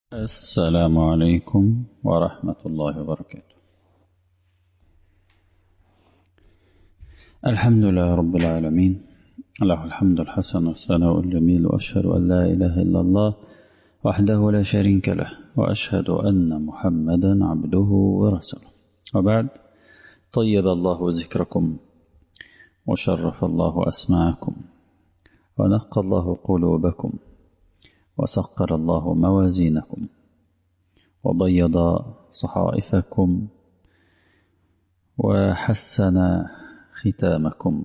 السلام عليكم ورحمة الله وبركاته الحمد لله رب العالمين له الحمد الحسن والثناء الجميل وأشهد أن لا إله إلا الله وحده لا شريك له وأشهد أن محمدا عبده ورسوله وبعد طيب الله ذكركم وشرف الله أسماعكم ونقى الله قلوبكم وسقر الله موازينكم وبيض صحائفكم وحسن ختامكم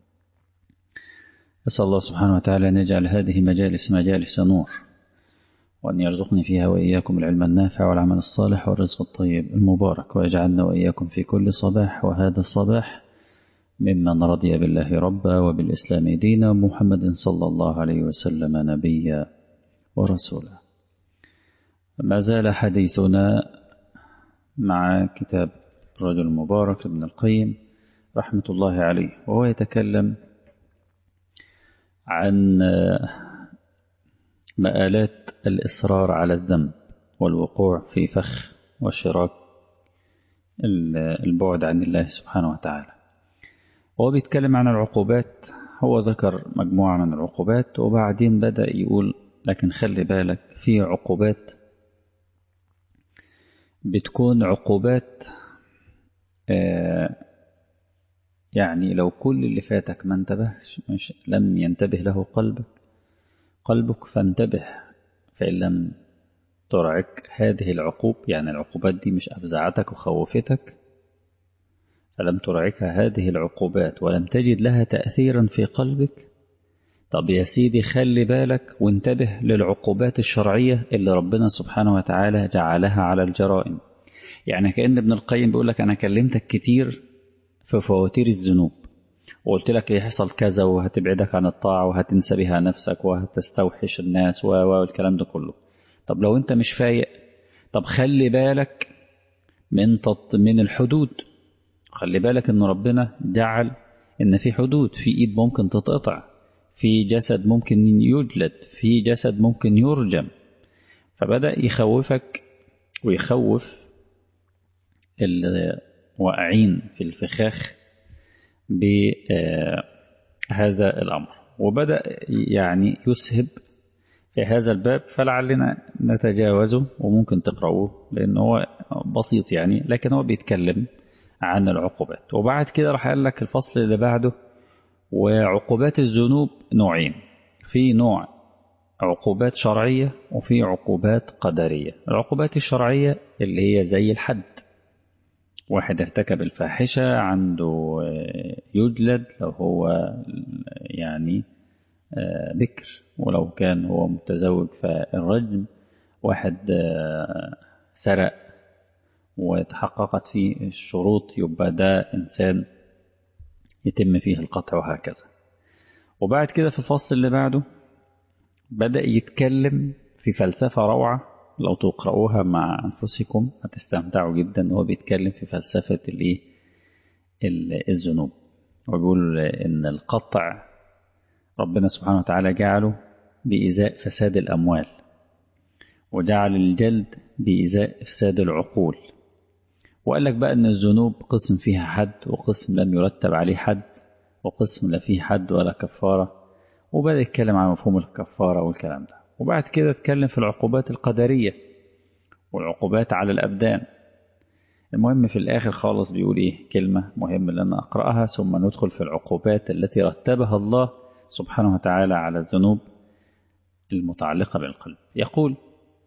أسأل الله سبحانه وتعالى أن يجعل هذه مجالس مجالس نور وأن يرزقني فيها وإياكم العلم النافع والعمل الصالح والرزق الطيب المبارك ويجعلنا وإياكم في كل صباح وهذا الصباح ممن رضي بالله ربا وبالإسلام دينا ومحمد صلى الله عليه وسلم نبيا ورسولا ما زال حديثنا مع كتاب الرجل المبارك ابن القيم رحمة الله عليه وهو يتكلم عن مآلات الإصرار على الذنب والوقوع في فخ وشراك البعد عن الله سبحانه وتعالى وهو بيتكلم عن العقوبات هو ذكر مجموعة من العقوبات وبعدين بدأ يقول لكن خلي بالك في عقوبات بتكون عقوبات آه يعني لو كل اللي فاتك ما انتبهش مش لم ينتبه له قلبك قلبك فانتبه فإن لم ترعك هذه العقوب يعني العقوبات دي مش أفزعتك وخوفتك فلم ترعك هذه العقوبات ولم تجد لها تأثيرا في قلبك طب يا سيدي خلي بالك وانتبه للعقوبات الشرعية اللي ربنا سبحانه وتعالى جعلها على الجرائم يعني كأن ابن القيم بيقول لك أنا كلمتك كتير في فواتير الذنوب وقلت لك يحصل كذا وهتبعدك عن الطاعة وهتنسى بها نفسك وهتستوحش الناس والكلام ده كله طب لو انت مش فايق طب خلي بالك من تط... من الحدود خلي بالك ان ربنا جعل ان في حدود في ايد ممكن تتقطع في جسد ممكن يجلد في جسد ممكن يرجم فبدأ يخوفك ويخوف الواقعين في الفخاخ بهذا الأمر وبدأ يعني يسهب في هذا الباب فلعلنا نتجاوزه وممكن تقرأوه لأنه هو بسيط يعني لكن هو بيتكلم عن العقوبات وبعد كده راح قال لك الفصل اللي بعده وعقوبات الذنوب نوعين في نوع عقوبات شرعية وفي عقوبات قدرية العقوبات الشرعية اللي هي زي الحد واحد ارتكب الفاحشة عنده يجلد لو هو يعني بكر ولو كان هو متزوج فالرجم واحد سرق وتحققت فيه الشروط يبقى ده إنسان يتم فيه القطع وهكذا وبعد كده في الفصل اللي بعده بدأ يتكلم في فلسفة روعة لو تقرأوها مع أنفسكم هتستمتعوا جدا وهو بيتكلم في فلسفة الايه الذنوب وبيقول إن القطع ربنا سبحانه وتعالى جعله بإزاء فساد الأموال وجعل الجلد بإزاء إفساد العقول وقال لك بقى ان الذنوب قسم فيها حد وقسم لم يرتب عليه حد وقسم لا فيه حد ولا كفارة وبدأ يتكلم عن مفهوم الكفارة والكلام ده وبعد كده اتكلم في العقوبات القدرية والعقوبات على الأبدان المهم في الآخر خالص بيقول إيه كلمة مهمة لنا أقرأها ثم ندخل في العقوبات التي رتبها الله سبحانه وتعالى على الذنوب المتعلقة بالقلب يقول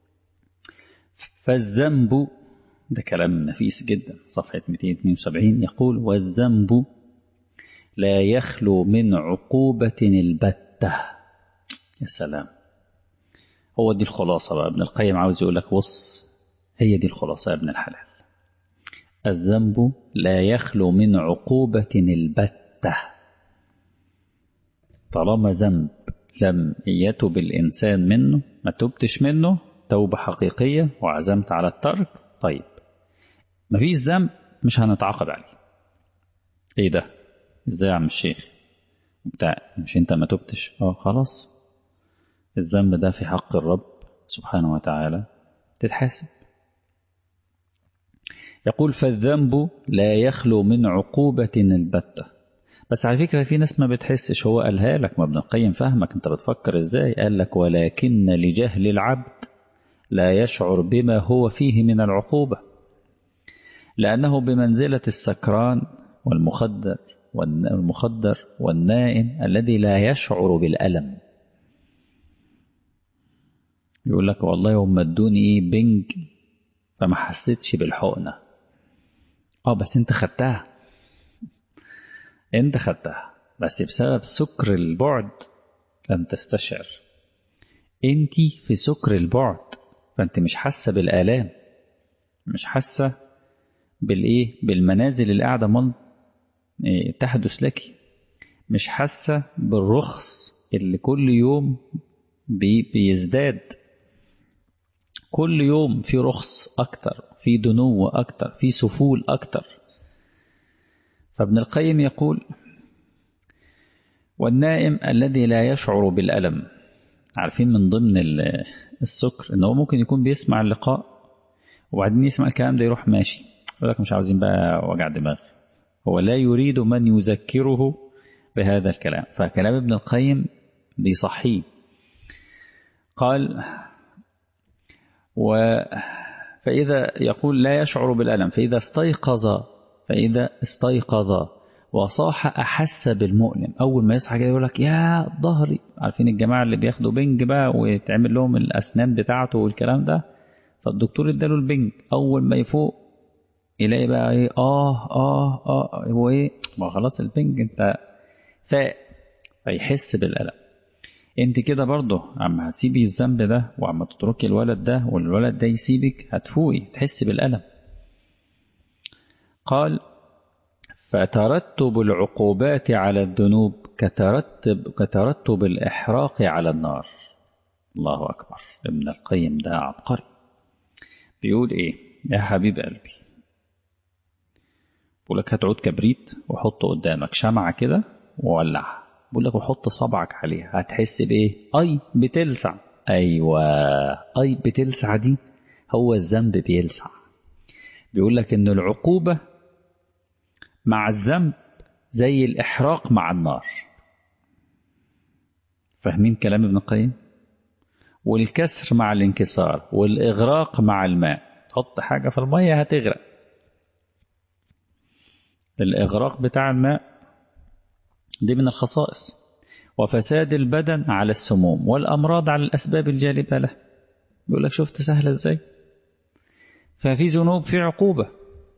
فالذنب ده كلام نفيس جدا صفحة 272 يقول والذنب لا يخلو من عقوبة البتة يا سلام هو دي الخلاصة بقى ابن القيم عاوز يقول لك بص هي دي الخلاصة يا ابن الحلال الذنب لا يخلو من عقوبة البتة طالما ذنب لم يتب الإنسان منه ما تبتش منه توبة حقيقية وعزمت على الترك طيب مفيش ذنب مش هنتعاقب عليه ايه ده ازاي يا عم الشيخ بتاع مش انت ما تبتش اه خلاص الذنب ده في حق الرب سبحانه وتعالى تتحاسب يقول فالذنب لا يخلو من عقوبة البتة بس على فكرة في ناس ما بتحسش هو قالها لك ما ابن القيم فهمك انت بتفكر ازاي قال لك ولكن لجهل العبد لا يشعر بما هو فيه من العقوبة لأنه بمنزلة السكران والمخدر والمخدر والنائم الذي لا يشعر بالألم يقول لك والله هم ادوني ايه بنج فما حسيتش بالحقنة اه بس انت خدتها انت خدتها بس بسبب سكر البعد لم تستشعر انت في سكر البعد فانت مش حاسة بالآلام مش حاسة بالايه بالمنازل اللي قاعدة من إيه تحدث لك مش حاسة بالرخص اللي كل يوم بي بيزداد كل يوم في رخص أكتر في دنو أكتر في سفول أكتر فابن القيم يقول والنائم الذي لا يشعر بالألم عارفين من ضمن السكر ان هو ممكن يكون بيسمع اللقاء وبعدين يسمع الكلام ده يروح ماشي يقول لك مش عاوزين بقى وجع دماغ هو لا يريد من يذكره بهذا الكلام فكلام ابن القيم بيصحيه قال و فإذا يقول لا يشعر بالألم فإذا استيقظ فإذا استيقظ وصاح أحس بالمؤلم أول ما يصحى كده يقول لك يا ظهري عارفين الجماعة اللي بياخدوا بنج بقى ويتعمل لهم الأسنان بتاعته والكلام ده فالدكتور اداله البنج أول ما يفوق يلاقي بقى ايه اه اه اه هو ايه ما خلاص البنج انت فاق فيحس بالألم انت كده برضه عم هتسيبي الذنب ده وعم تتركي الولد ده والولد ده يسيبك هتفوقي تحس بالألم قال فترتب العقوبات على الذنوب كترتب كترتب الإحراق على النار الله أكبر ابن القيم ده عبقري بيقول إيه يا حبيب قلبي بقول لك هات عود كبريت وحطه قدامك شمعة كده وولعها بقول لك وحط صبعك عليها هتحس بإيه أي بتلسع أيوة أي بتلسع دي هو الذنب بيلسع بيقول لك إن العقوبة مع الذنب زي الإحراق مع النار فاهمين كلام ابن القيم والكسر مع الانكسار والإغراق مع الماء تحط حاجة في المية هتغرق الإغراق بتاع الماء دي من الخصائص وفساد البدن على السموم والأمراض على الأسباب الجالبة له يقول لك شفت سهلة ازاي ففي ذنوب في عقوبة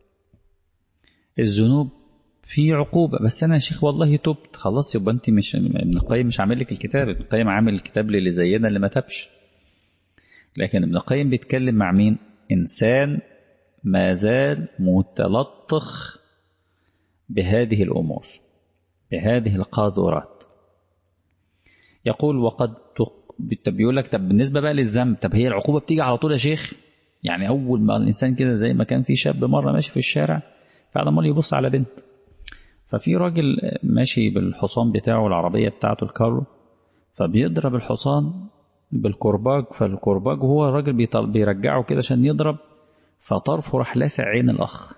الذنوب في عقوبة بس أنا يا شيخ والله تبت خلاص يبقى أنت مش ابن القيم مش عامل لك الكتاب ابن القيم عامل الكتاب للي زينا اللي ما تبش لكن ابن القيم بيتكلم مع مين إنسان ما زال متلطخ بهذه الأمور بهذه القاذورات يقول وقد طب بيقول لك طب بالنسبة بقى للذنب طب هي العقوبة بتيجي على طول يا شيخ يعني أول ما الإنسان كده زي ما كان في شاب مرة ماشي في الشارع فعمال يبص على بنت ففي راجل ماشي بالحصان بتاعه العربية بتاعته الكارو فبيضرب الحصان بالكرباج فالكرباج هو الراجل بيرجعه كده عشان يضرب فطرفه راح لاسع عين الأخ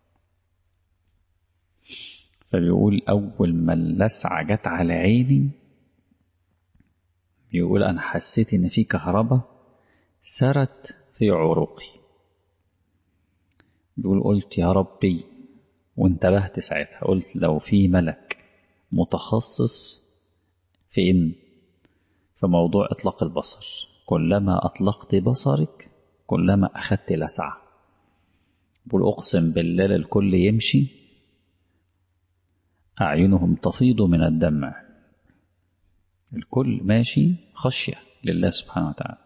فبيقول أول ما اللسعة جت على عيني بيقول أنا حسيت إن في كهرباء سرت في عروقي بيقول قلت يا ربي وانتبهت ساعتها قلت لو في ملك متخصص في إن في موضوع إطلاق البصر كلما أطلقت بصرك كلما أخذت لسعة بقول أقسم بالله الكل يمشي أعينهم تفيض من الدمع الكل ماشي خشية لله سبحانه وتعالى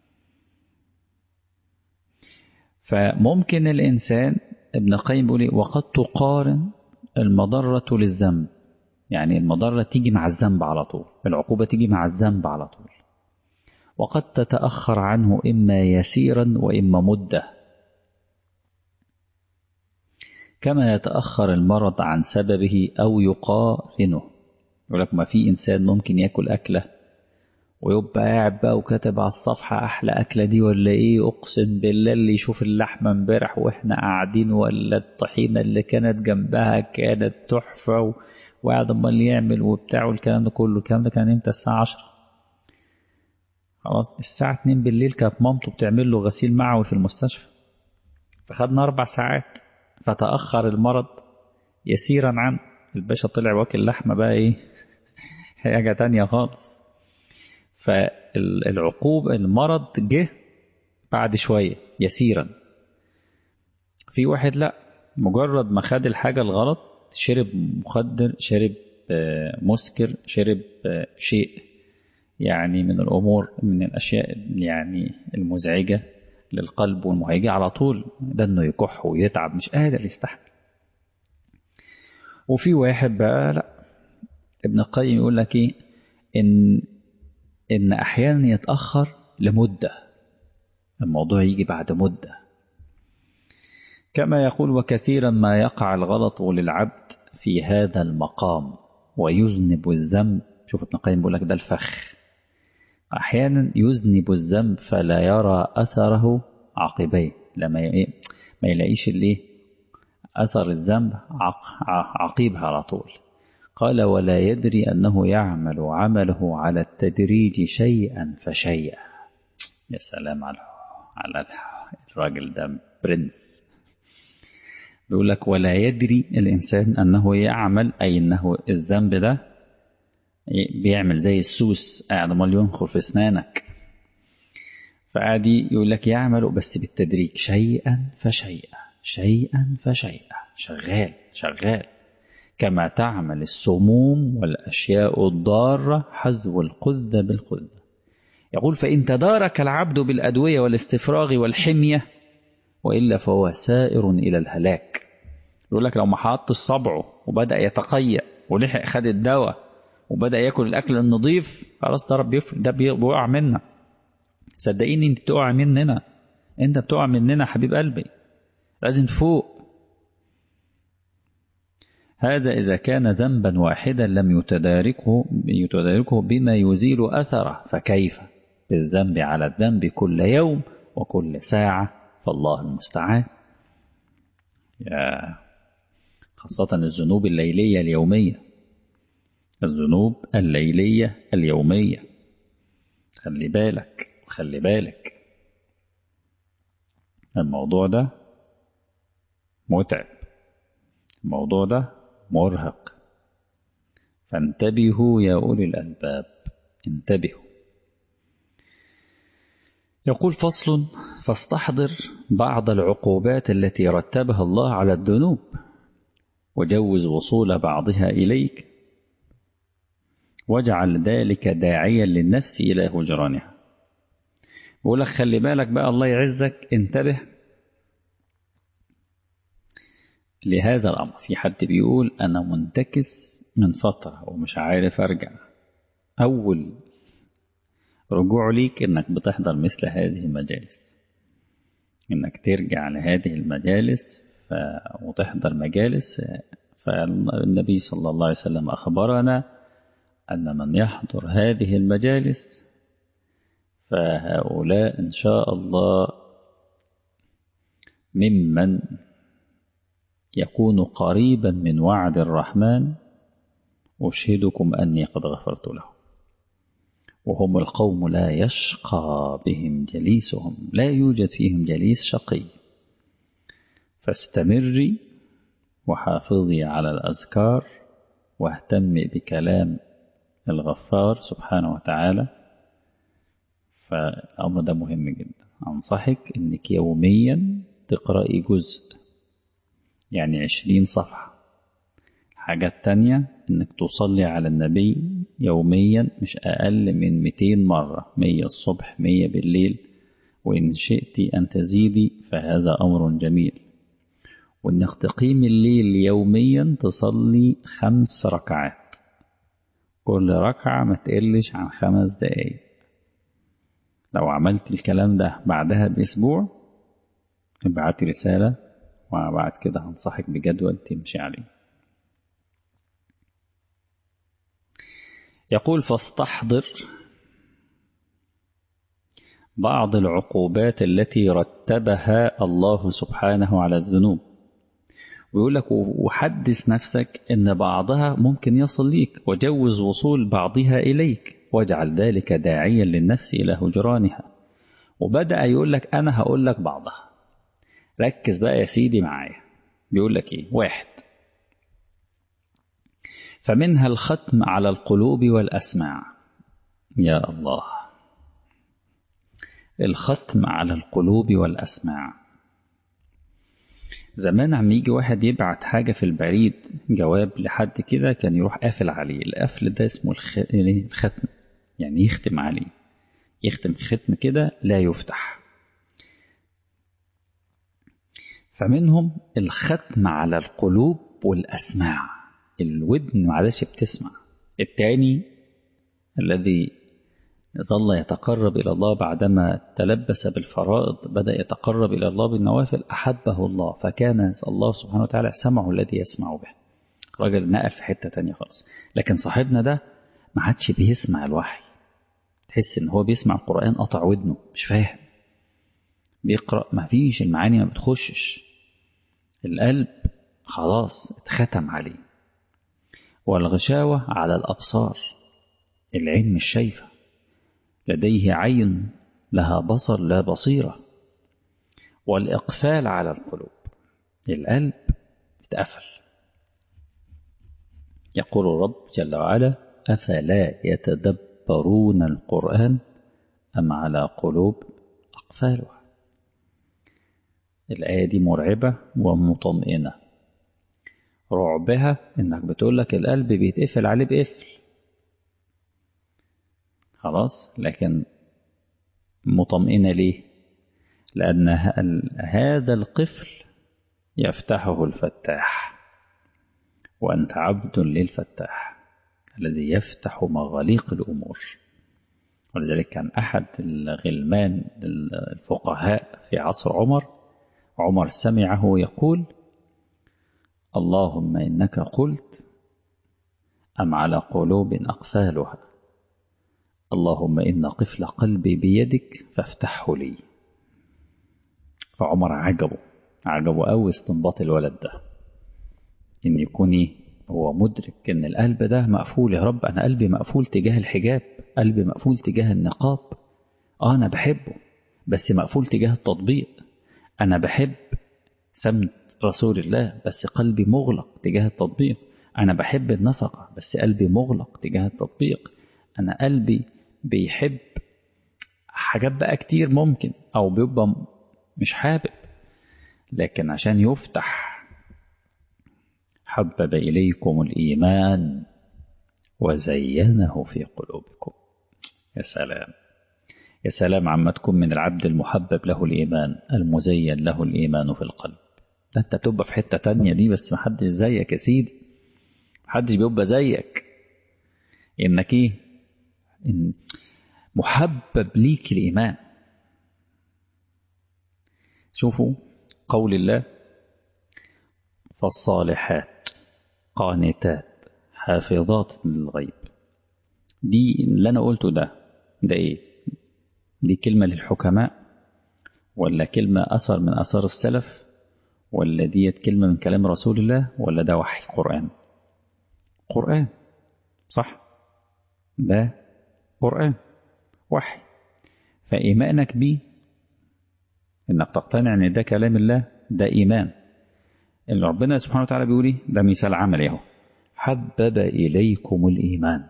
فممكن الإنسان ابن القيم بيقول وقد تقارن المضرة للذنب يعني المضرة تيجي مع الذنب على طول العقوبة تيجي مع الذنب على طول وقد تتأخر عنه إما يسيرا وإما مدة كما يتأخر المرض عن سببه أو يقارنه يقول لك ما في إنسان ممكن يأكل أكلة ويبقى قاعد بقى وكاتب على الصفحة أحلى أكلة دي ولا إيه أقسم بالله اللي يشوف اللحمة امبارح وإحنا قاعدين ولا الطحينة اللي كانت جنبها كانت تحفة و... وقاعد أمال يعمل وبتاع والكلام ده كله الكلام ده كان إمتى الساعة عشرة خلاص الساعة اتنين بالليل كانت مامته بتعمل له غسيل معوي في المستشفى فخدنا أربع ساعات فتأخر المرض يسيرا عنه الباشا طلع واكل لحمة بقى إيه حاجة تانية خالص فالعقوب المرض جه بعد شوية يسيرا في واحد لا مجرد ما خد الحاجة الغلط شرب مخدر شرب مسكر شرب شيء يعني من الأمور من الأشياء يعني المزعجة للقلب والمهيجة على طول ده إنه يكح ويتعب مش قادر يستحمل وفي واحد بقى لا ابن القيم يقول لك ايه ان ان احيانا يتاخر لمده الموضوع يجي بعد مده كما يقول وكثيرا ما يقع الغلط للعبد في هذا المقام ويذنب الذنب شوف ابن القيم بيقول لك ده الفخ احيانا يذنب الذنب فلا يرى اثره عقبيه لما ي... ما يلاقيش الايه اثر الذنب عقيبها على طول قال ولا يدري أنه يعمل عمله على التدريج شيئا فشيئا يا سلام على على الراجل ده برنس بيقول لك ولا يدري الإنسان أنه يعمل أي أنه الذنب ده بيعمل زي السوس قاعد امال ينخر في اسنانك فقاعد يقول لك يعمل بس بالتدريج شيئا فشيئا شيئا فشيئا شغال شغال كما تعمل السموم والأشياء الضارة حذو القذة بالقذة يقول فإن تدارك العبد بالأدوية والاستفراغ والحمية وإلا فهو سائر إلى الهلاك يقول لك لو ما حطش صبعه وبدأ يتقيأ ولحق خد الدواء وبدأ ياكل الأكل النظيف خلاص ده بيفرق ده بيقع منا صدقيني انت بتقع مننا انت بتقع مننا حبيب قلبي لازم تفوق هذا إذا كان ذنبا واحدا لم يتداركه يتداركه بما يزيل أثره فكيف بالذنب على الذنب كل يوم وكل ساعة فالله المستعان يا خاصة الذنوب الليلية اليومية الذنوب الليلية اليومية خلي بالك خلي بالك الموضوع ده متعب الموضوع ده مرهق فانتبهوا يا أولي الألباب انتبهوا يقول فصل فاستحضر بعض العقوبات التي رتبها الله على الذنوب وجوز وصول بعضها إليك واجعل ذلك داعيا للنفس إلى هجرانها بقول لك خلي بالك بقى الله يعزك انتبه لهذا الأمر في حد بيقول أنا منتكس من فترة ومش عارف أرجع أول رجوع ليك إنك بتحضر مثل هذه المجالس إنك ترجع لهذه المجالس ف... وتحضر مجالس فالنبي صلى الله عليه وسلم أخبرنا أن من يحضر هذه المجالس فهؤلاء إن شاء الله ممن يكون قريبا من وعد الرحمن أشهدكم أني قد غفرت له وهم القوم لا يشقى بهم جليسهم لا يوجد فيهم جليس شقي فاستمري وحافظي على الأذكار واهتمي بكلام الغفار سبحانه وتعالى فالأمر ده مهم جدا أنصحك أنك يوميا تقرأي جزء يعني عشرين صفحة حاجة تانية انك تصلي على النبي يوميا مش اقل من 200 مرة 100 الصبح 100 بالليل وان شئت ان تزيدي فهذا امر جميل وانك تقيم الليل يوميا تصلي خمس ركعات كل ركعة ما تقلش عن خمس دقايق لو عملت الكلام ده بعدها بأسبوع ابعتي رسالة وبعد كده هنصحك بجدول تمشي عليه يقول فاستحضر بعض العقوبات التي رتبها الله سبحانه على الذنوب ويقول لك وحدث نفسك ان بعضها ممكن يصل ليك وجوز وصول بعضها اليك واجعل ذلك داعيا للنفس الى هجرانها وبدا يقول لك انا هقول لك بعضها ركز بقى يا سيدي معايا بيقول لك ايه واحد فمنها الختم على القلوب والاسماع يا الله الختم على القلوب والاسماع زمان عم يجي واحد يبعت حاجة في البريد جواب لحد كده كان يروح قافل عليه القفل ده اسمه الختم يعني يختم عليه يختم ختم كده لا يفتح فمنهم الختم على القلوب والأسماع الودن معلش بتسمع التاني الذي ظل يتقرب إلى الله بعدما تلبس بالفرائض بدأ يتقرب إلى الله بالنوافل أحبه الله فكان الله سبحانه وتعالى سمعه الذي يسمع به راجل نقل في حتة تانية خالص لكن صاحبنا ده ما عادش بيسمع الوحي تحس ان هو بيسمع القرآن قطع ودنه مش فاهم بيقرأ ما فيش المعاني ما بتخشش القلب خلاص اتختم عليه والغشاوة على الأبصار العين مش شايفة لديه عين لها بصر لا بصيرة والإقفال على القلوب القلب اتقفل يقول الرب جل وعلا أفلا يتدبرون القرآن أم على قلوب أقفالها الآية دي مرعبة ومطمئنة رعبها إنك بتقول لك القلب بيتقفل عليه بقفل خلاص لكن مطمئنة ليه لأن هذا القفل يفتحه الفتاح وأنت عبد للفتاح الذي يفتح مغاليق الأمور ولذلك كان أحد الغلمان الفقهاء في عصر عمر عمر سمعه يقول اللهم إنك قلت أم على قلوب أقفالها اللهم إن قفل قلبي بيدك فافتحه لي فعمر عجبه عجبه قوي استنباط الولد ده إن يكون إيه هو مدرك إن القلب ده مقفول يا رب أنا قلبي مقفول تجاه الحجاب قلبي مقفول تجاه النقاب آه أنا بحبه بس مقفول تجاه التطبيق أنا بحب سمت رسول الله بس قلبي مغلق تجاه التطبيق أنا بحب النفقة بس قلبي مغلق تجاه التطبيق أنا قلبي بيحب حاجات بقى كتير ممكن أو بيبقى مش حابب لكن عشان يفتح حبب إليكم الإيمان وزينه في قلوبكم يا سلام يا سلام عما تكون من العبد المحبب له الإيمان المزين له الإيمان في القلب ده أنت بتبقى في حتة تانية دي بس محدش زيك يا سيدي محدش بيبقى زيك إنك إيه إن محبب ليك الإيمان شوفوا قول الله فالصالحات قانتات حافظات للغيب دي اللي أنا قلته ده ده إيه دي كلمة للحكماء ولا كلمة أثر من أثار السلف ولا ديت كلمة من كلام رسول الله ولا ده وحي قرآن قرآن صح ده قرآن وحي فإيمانك بيه إنك تقتنع إن ده كلام الله ده إيمان اللي ربنا سبحانه وتعالى بيقول إيه ده مثال عملي أهو حبب إليكم الإيمان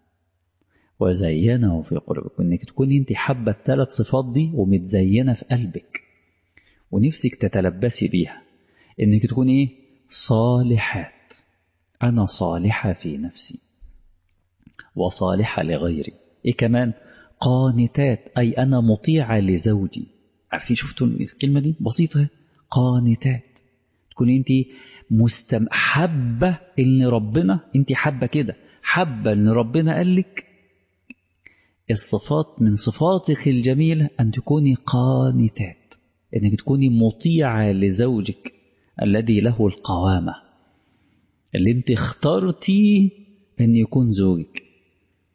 وزينه في قلوبكم إنك تكون أنت حابة الثلاث صفات دي ومتزينة في قلبك ونفسك تتلبسي بيها إنك تكون إيه صالحات أنا صالحة في نفسي وصالحة لغيري إيه كمان قانتات أي أنا مطيعة لزوجي عارفين شفتوا الكلمة دي بسيطة قانتات تكون أنت مستم حابة إن ربنا أنت حابة كده حابة إن ربنا قال لك الصفات من صفاتك الجميلة أن تكوني قانتات إنك تكوني مطيعة لزوجك الذي له القوامة اللي أنت اخترتي أن يكون زوجك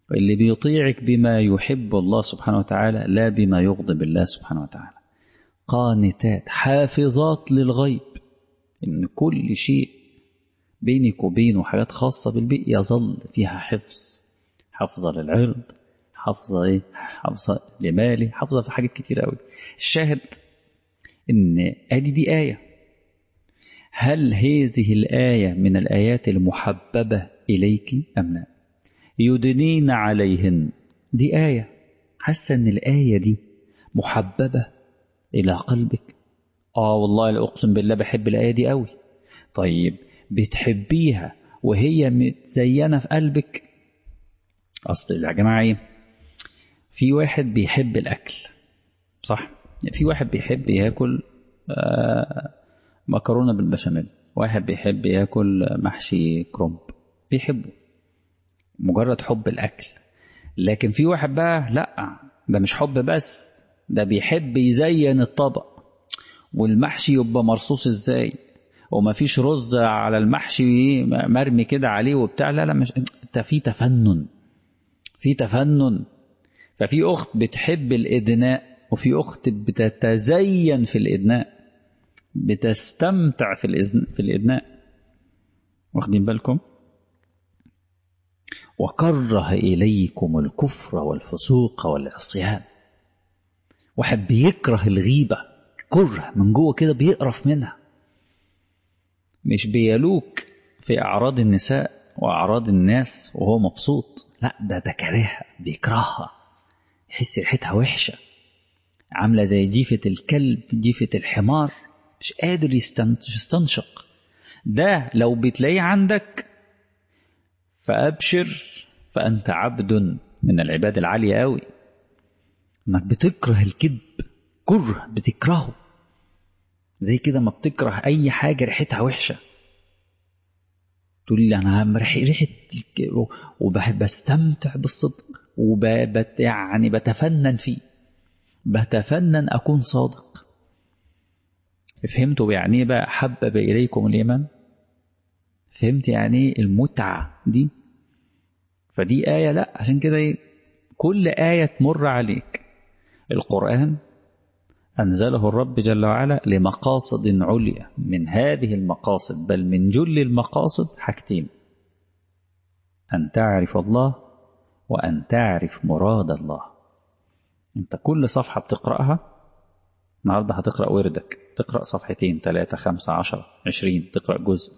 اللي بيطيعك بما يحب الله سبحانه وتعالى لا بما يغضب الله سبحانه وتعالى قانتات حافظات للغيب إن كل شيء بينك وبينه حاجات خاصة بالبيئة يظل فيها حفظ حفظة للعرض حفظة إيه؟ حفظة لمالي حفظة في حاجات كتير قوي الشاهد إن أدي دي آية هل هذه الآية من الآيات المحببة إليك أم لا يدنين عليهن دي آية حاسة إن الآية دي محببة إلى قلبك آه والله أقسم بالله بحب الآية دي قوي طيب بتحبيها وهي متزينة في قلبك أصل يا جماعة إيه في واحد بيحب الأكل صح في واحد بيحب ياكل آه مكرونة بالبشاميل واحد بيحب ياكل محشي كرنب بيحبه مجرد حب الأكل لكن في واحد بقى لا ده مش حب بس ده بيحب يزين الطبق والمحشي يبقى مرصوص ازاي ومفيش رز على المحشي مرمي كده عليه وبتاع لا لا مش انت في تفنن في تفنن ففي أخت بتحب الإدناء وفي أخت بتتزين في الإدناء بتستمتع في الإذن في الإدناء واخدين بالكم وكره إليكم الكفر والفسوق والعصيان واحد بيكره الغيبة كره من جوه كده بيقرف منها مش بيلوك في أعراض النساء وأعراض الناس وهو مبسوط لا ده ده كارهها بيكرهها يحس ريحتها وحشة عاملة زي جيفة الكلب جيفة الحمار مش قادر يستنشق ده لو بتلاقيه عندك فأبشر فأنت عبد من العباد العالية أوي إنك بتكره الكذب كره بتكرهه زي كده ما بتكره أي حاجة ريحتها وحشة تقول لي أنا ريحة وبستمتع بالصدق وبت يعني بتفنن فيه بتفنن أكون صادق فهمتوا يعني ايه بقى حبب إليكم الإيمان فهمت يعني ايه المتعة دي فدي آية لا عشان كده ايه كل آية تمر عليك القرآن أنزله الرب جل وعلا لمقاصد عليا من هذه المقاصد بل من جل المقاصد حاجتين أن تعرف الله وأن تعرف مراد الله أنت كل صفحة بتقرأها النهاردة هتقرأ وردك تقرأ صفحتين ثلاثة خمسة عشرة عشرين تقرأ جزء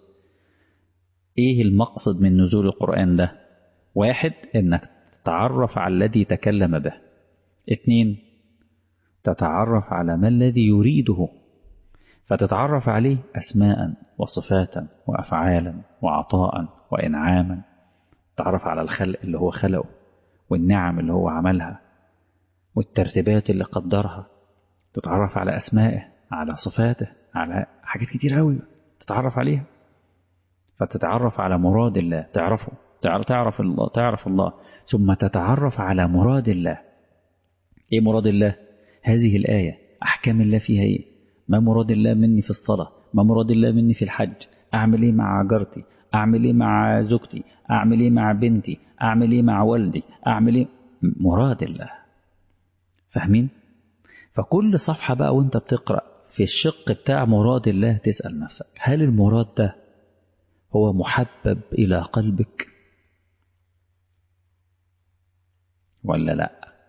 إيه المقصد من نزول القرآن ده واحد إنك تتعرف على الذي تكلم به اتنين تتعرف على ما الذي يريده فتتعرف عليه أسماء وصفات وأفعالا وعطاء وإنعاما تتعرف على الخلق اللي هو خلقه والنعم اللي هو عملها والترتيبات اللي قدرها تتعرف على أسمائه على صفاته على حاجات كتير قوي تتعرف عليها فتتعرف على مراد الله تعرفه تعرف الله تعرف الله ثم تتعرف على مراد الله ايه مراد الله هذه الآية أحكام الله فيها ايه ما مراد الله مني في الصلاة ما مراد الله مني في الحج أعمل ايه مع جارتي أعمل ايه مع زوجتي أعمل ايه مع بنتي أعمل ايه مع والدي أعمل ايه مراد الله فاهمين فكل صفحة بقى وانت بتقرأ في الشق بتاع مراد الله تسأل نفسك هل المراد ده هو محبب إلى قلبك ولا لا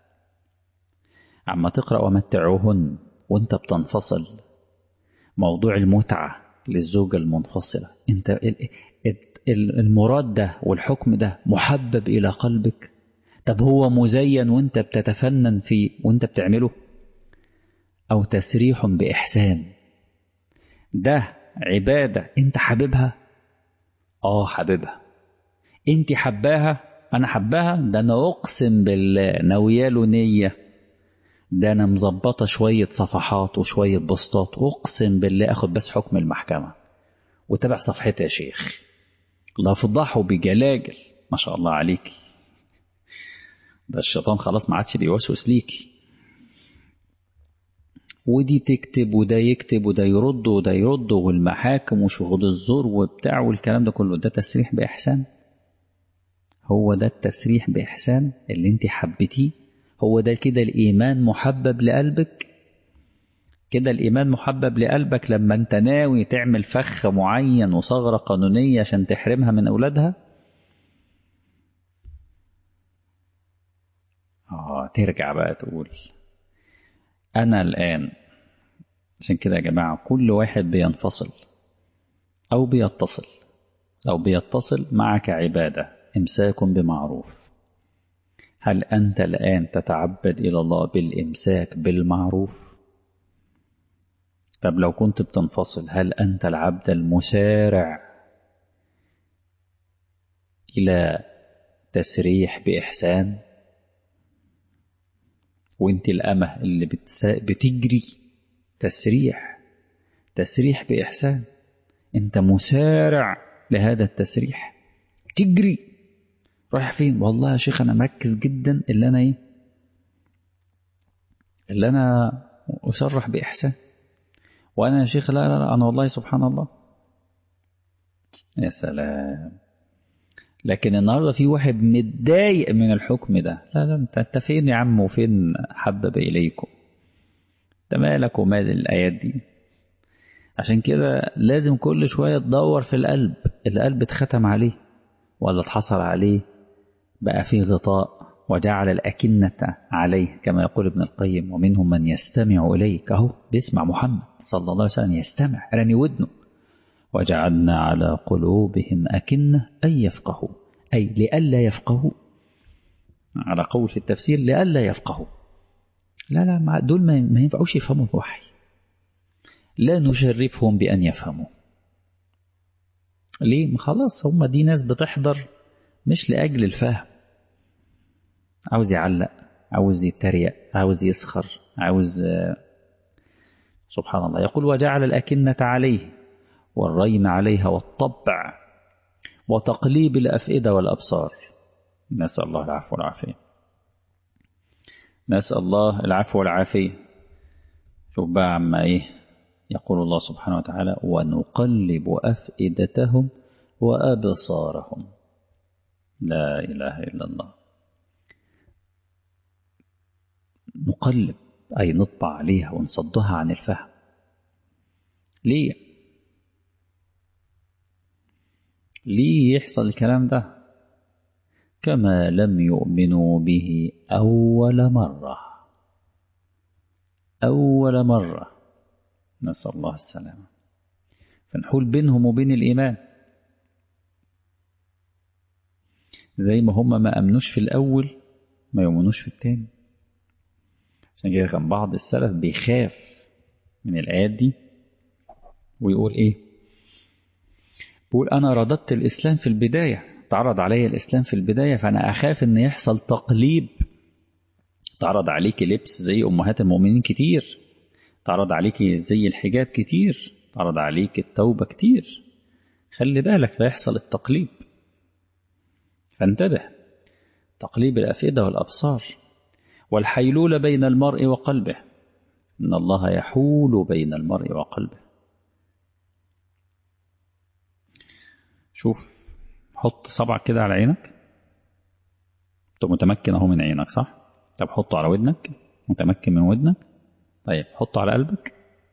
عما تقرأ ومتعوهن وانت بتنفصل موضوع المتعة للزوجة المنفصلة انت المراد ده والحكم ده محبب إلى قلبك طب هو مزين وانت بتتفنن فيه وانت بتعمله أو تسريح بإحسان ده عبادة انت حاببها اه حاببها انت حباها انا حباها ده انا اقسم بالله ناوياله نية ده انا مظبطة شوية صفحات وشوية بوستات اقسم بالله اخد بس حكم المحكمة وتابع صفحتي يا شيخ الله فضحه بجلاجل ما شاء الله عليك ده الشيطان خلاص ما عادش بيوسوس ليكي ودي تكتب وده يكتب وده يرد وده يرد والمحاكم وشهود الزور وبتاع والكلام ده كله ده تسريح بإحسان هو ده التسريح بإحسان اللي انت حبتيه هو ده كده الإيمان محبب لقلبك كده الإيمان محبب لقلبك لما انت ناوي تعمل فخ معين وثغرة قانونية عشان تحرمها من أولادها آه ترجع بقى تقول أنا الآن عشان كده يا جماعة كل واحد بينفصل أو بيتصل أو بيتصل معك عبادة إمساك بمعروف هل أنت الآن تتعبد إلى الله بالإمساك بالمعروف طب لو كنت بتنفصل هل أنت العبد المسارع إلى تسريح بإحسان وانت الأمة اللي بتسا... بتجري تسريح تسريح بإحسان انت مسارع لهذا التسريح تجري رايح فين والله يا شيخ انا مركز جدا اللي انا ايه اللي انا اسرح باحسان وانا يا شيخ لا لا لا انا والله سبحان الله يا سلام لكن النهارده في واحد متضايق من الحكم ده لا لا انت انت فين يا عم وفين حبب اليكم انت مالك ومال الايات دي عشان كده لازم كل شويه تدور في القلب القلب اتختم عليه ولا اتحصل عليه بقى فيه غطاء وجعل الأكنة عليه كما يقول ابن القيم ومنهم من يستمع إليك أهو بيسمع محمد صلى الله عليه وسلم يستمع رمي ودنه وجعلنا على قلوبهم أكنة أن يفقهوا أي لئلا يفقهوا على قول في التفسير لئلا يفقهوا لا لا دول ما ينفعوش يفهموا الوحي لا نشرفهم بأن يفهموا ليه خلاص هم دي ناس بتحضر مش لأجل الفهم عاوز يعلق عاوز يتريق عاوز يسخر عاوز سبحان الله يقول وجعل الأكنة عليه والرين عليها والطبع وتقليب الأفئدة والأبصار نسأل الله العفو والعافية نسأل الله العفو والعافية شوف بقى عما إيه يقول الله سبحانه وتعالى ونقلب أفئدتهم وأبصارهم لا إله إلا الله نقلب أي نطبع عليها ونصدها عن الفهم ليه ليه يحصل الكلام ده كما لم يؤمنوا به أول مرة أول مرة نسأل الله السلامة فنحول بينهم وبين الإيمان زي ما هم ما أمنوش في الأول ما يؤمنوش في التاني عشان كده كان بعض السلف بيخاف من الآيات دي ويقول إيه بيقول أنا رددت الإسلام في البداية تعرض علي الإسلام في البداية فأنا أخاف إن يحصل تقليب تعرض عليك لبس زي أمهات المؤمنين كتير تعرض عليك زي الحجاب كتير تعرض عليك التوبة كتير خلي بالك لا يحصل التقليب فانتبه تقليب الأفئدة والأبصار والحيلولة بين المرء وقلبه إن الله يحول بين المرء وقلبه شوف حط صبعك كده على عينك انت متمكن اهو من عينك صح طب حطه على ودنك متمكن من ودنك طيب حطه على قلبك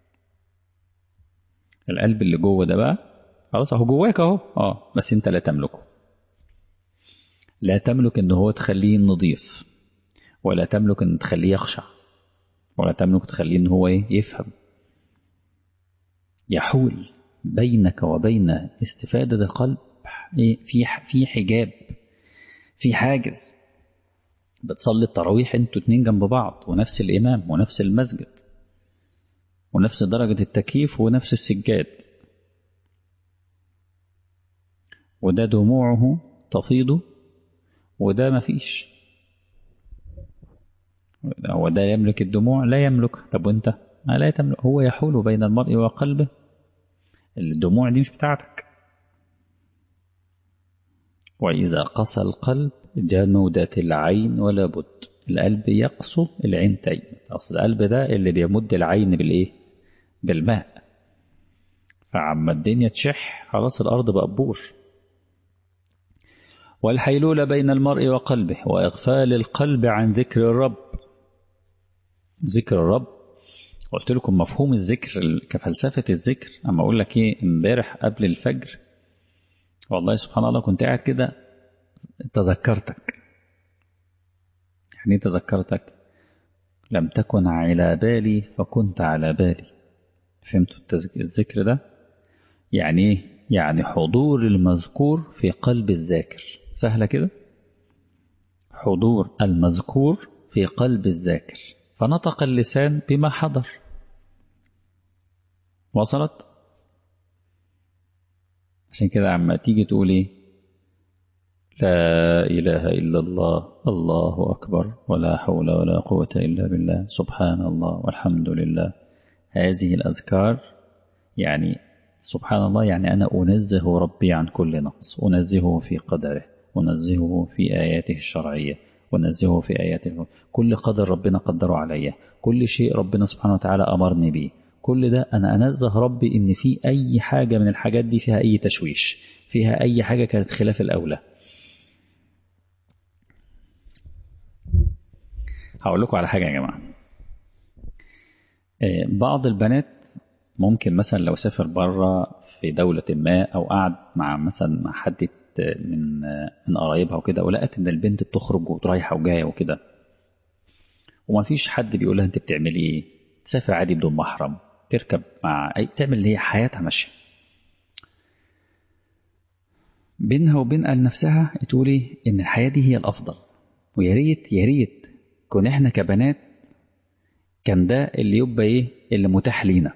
القلب اللي جوه ده بقى خلاص اهو جواك اهو اه بس انت لا تملكه لا تملك ان هو تخليه نظيف ولا تملك ان تخليه يخشع ولا تملك تخليه ان هو ايه يفهم يحول بينك وبين استفادة القلب في في حجاب في حاجز بتصلي التراويح انتوا اتنين جنب بعض ونفس الإمام ونفس المسجد ونفس درجة التكييف ونفس السجاد وده دموعه تفيض وده مفيش هو ده يملك الدموع لا يملك طب وانت ما لا تملك هو يحول بين المرء وقلبه الدموع دي مش بتاعتك وإذا قسى القلب جمودت العين ولا بد القلب يقسو العين تيمت أصل القلب ده اللي بيمد العين بالإيه بالماء فعما الدنيا تشح خلاص الأرض بقى بور والحيلولة بين المرء وقلبه وإغفال القلب عن ذكر الرب ذكر الرب قلت لكم مفهوم الذكر كفلسفة الذكر أما أقول لك إيه امبارح قبل الفجر والله سبحان الله كنت قاعد كده تذكرتك يعني تذكرتك لم تكن على بالي فكنت على بالي فهمتوا الذكر ده يعني ايه يعني حضور المذكور في قلب الذاكر سهلة كده حضور المذكور في قلب الذاكر فنطق اللسان بما حضر وصلت عشان كده عما تيجي تقول ايه لا إله إلا الله الله أكبر ولا حول ولا قوة إلا بالله سبحان الله والحمد لله هذه الأذكار يعني سبحان الله يعني أنا أنزه ربي عن كل نقص أنزهه في قدره أنزهه في آياته الشرعية أنزهه في آياته كل قدر ربنا قدره عليا كل شيء ربنا سبحانه وتعالى أمرني به كل ده أنا أنزه ربي إن في أي حاجة من الحاجات دي فيها أي تشويش فيها أي حاجة كانت خلاف الأولى هقول لكم على حاجة يا جماعة بعض البنات ممكن مثلا لو سافر بره في دولة ما أو قعد مع مثلا مع حد من من قرايبها وكده ولقت إن البنت بتخرج ورايحة وجاية وكده وما فيش حد بيقول لها أنت بتعملي إيه تسافر عادي بدون محرم تركب مع أي تعمل اللي هي حياتها ماشية بينها وبين قال نفسها تقولي إن الحياة دي هي الأفضل ويا ريت يا ريت كون إحنا كبنات كان ده اللي يبقى إيه اللي متاح لينا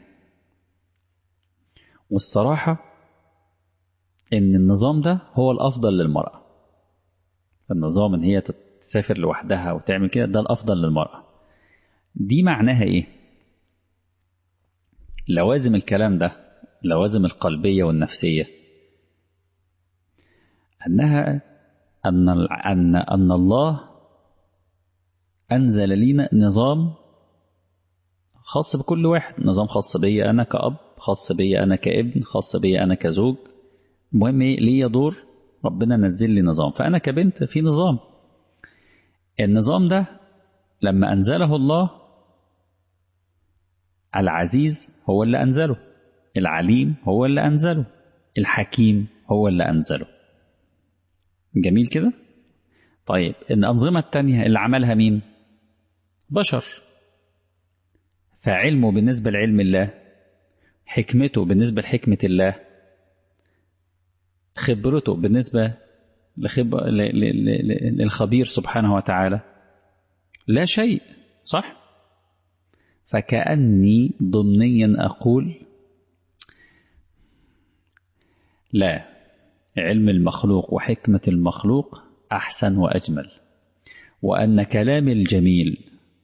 والصراحة إن النظام ده هو الأفضل للمرأة النظام إن هي تسافر لوحدها وتعمل كده ده الأفضل للمرأة دي معناها إيه لوازم الكلام ده لوازم القلبية والنفسية أنها أن أن أن الله أنزل لنا نظام خاص بكل واحد نظام خاص بي أنا كأب خاص بي أنا كابن خاص بي أنا كزوج المهم إيه ليا دور ربنا نزل لي نظام فأنا كبنت في نظام النظام ده لما أنزله الله العزيز هو اللي أنزله العليم هو اللي أنزله الحكيم هو اللي أنزله جميل كده طيب الأنظمة التانية اللي عملها مين بشر فعلمه بالنسبة لعلم الله حكمته بالنسبة لحكمة الله خبرته بالنسبة لخب... ل... ل... ل... للخبير سبحانه وتعالى لا شيء صح فكأني ضمنيا أقول لا علم المخلوق وحكمة المخلوق أحسن وأجمل وأن كلام الجميل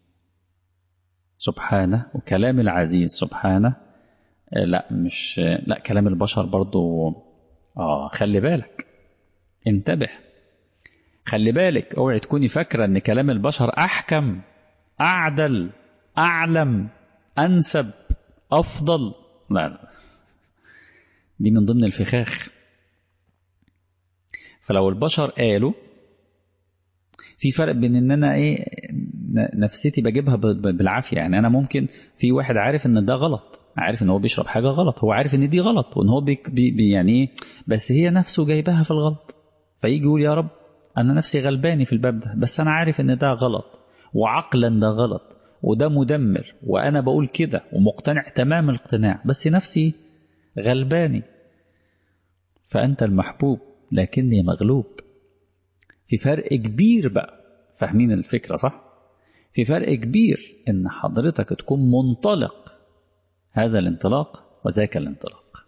سبحانه وكلام العزيز سبحانه لا مش لا كلام البشر برضو اه خلي بالك انتبه خلي بالك اوعي تكوني فاكرة ان كلام البشر احكم اعدل اعلم انسب افضل لا لا دي من ضمن الفخاخ فلو البشر قالوا في فرق بين ان انا ايه نفسيتي بجيبها بالعافيه يعني انا ممكن في واحد عارف ان ده غلط عارف ان هو بيشرب حاجه غلط هو عارف ان دي غلط وان هو بي بي يعني ايه بس هي نفسه جايبها في الغلط فيجي يقول يا رب انا نفسي غلباني في الباب ده بس انا عارف ان ده غلط وعقلا ده غلط وده مدمر وانا بقول كده ومقتنع تمام الاقتناع بس نفسي غلباني فانت المحبوب لكني مغلوب في فرق كبير بقى فاهمين الفكرة صح في فرق كبير ان حضرتك تكون منطلق هذا الانطلاق وذاك الانطلاق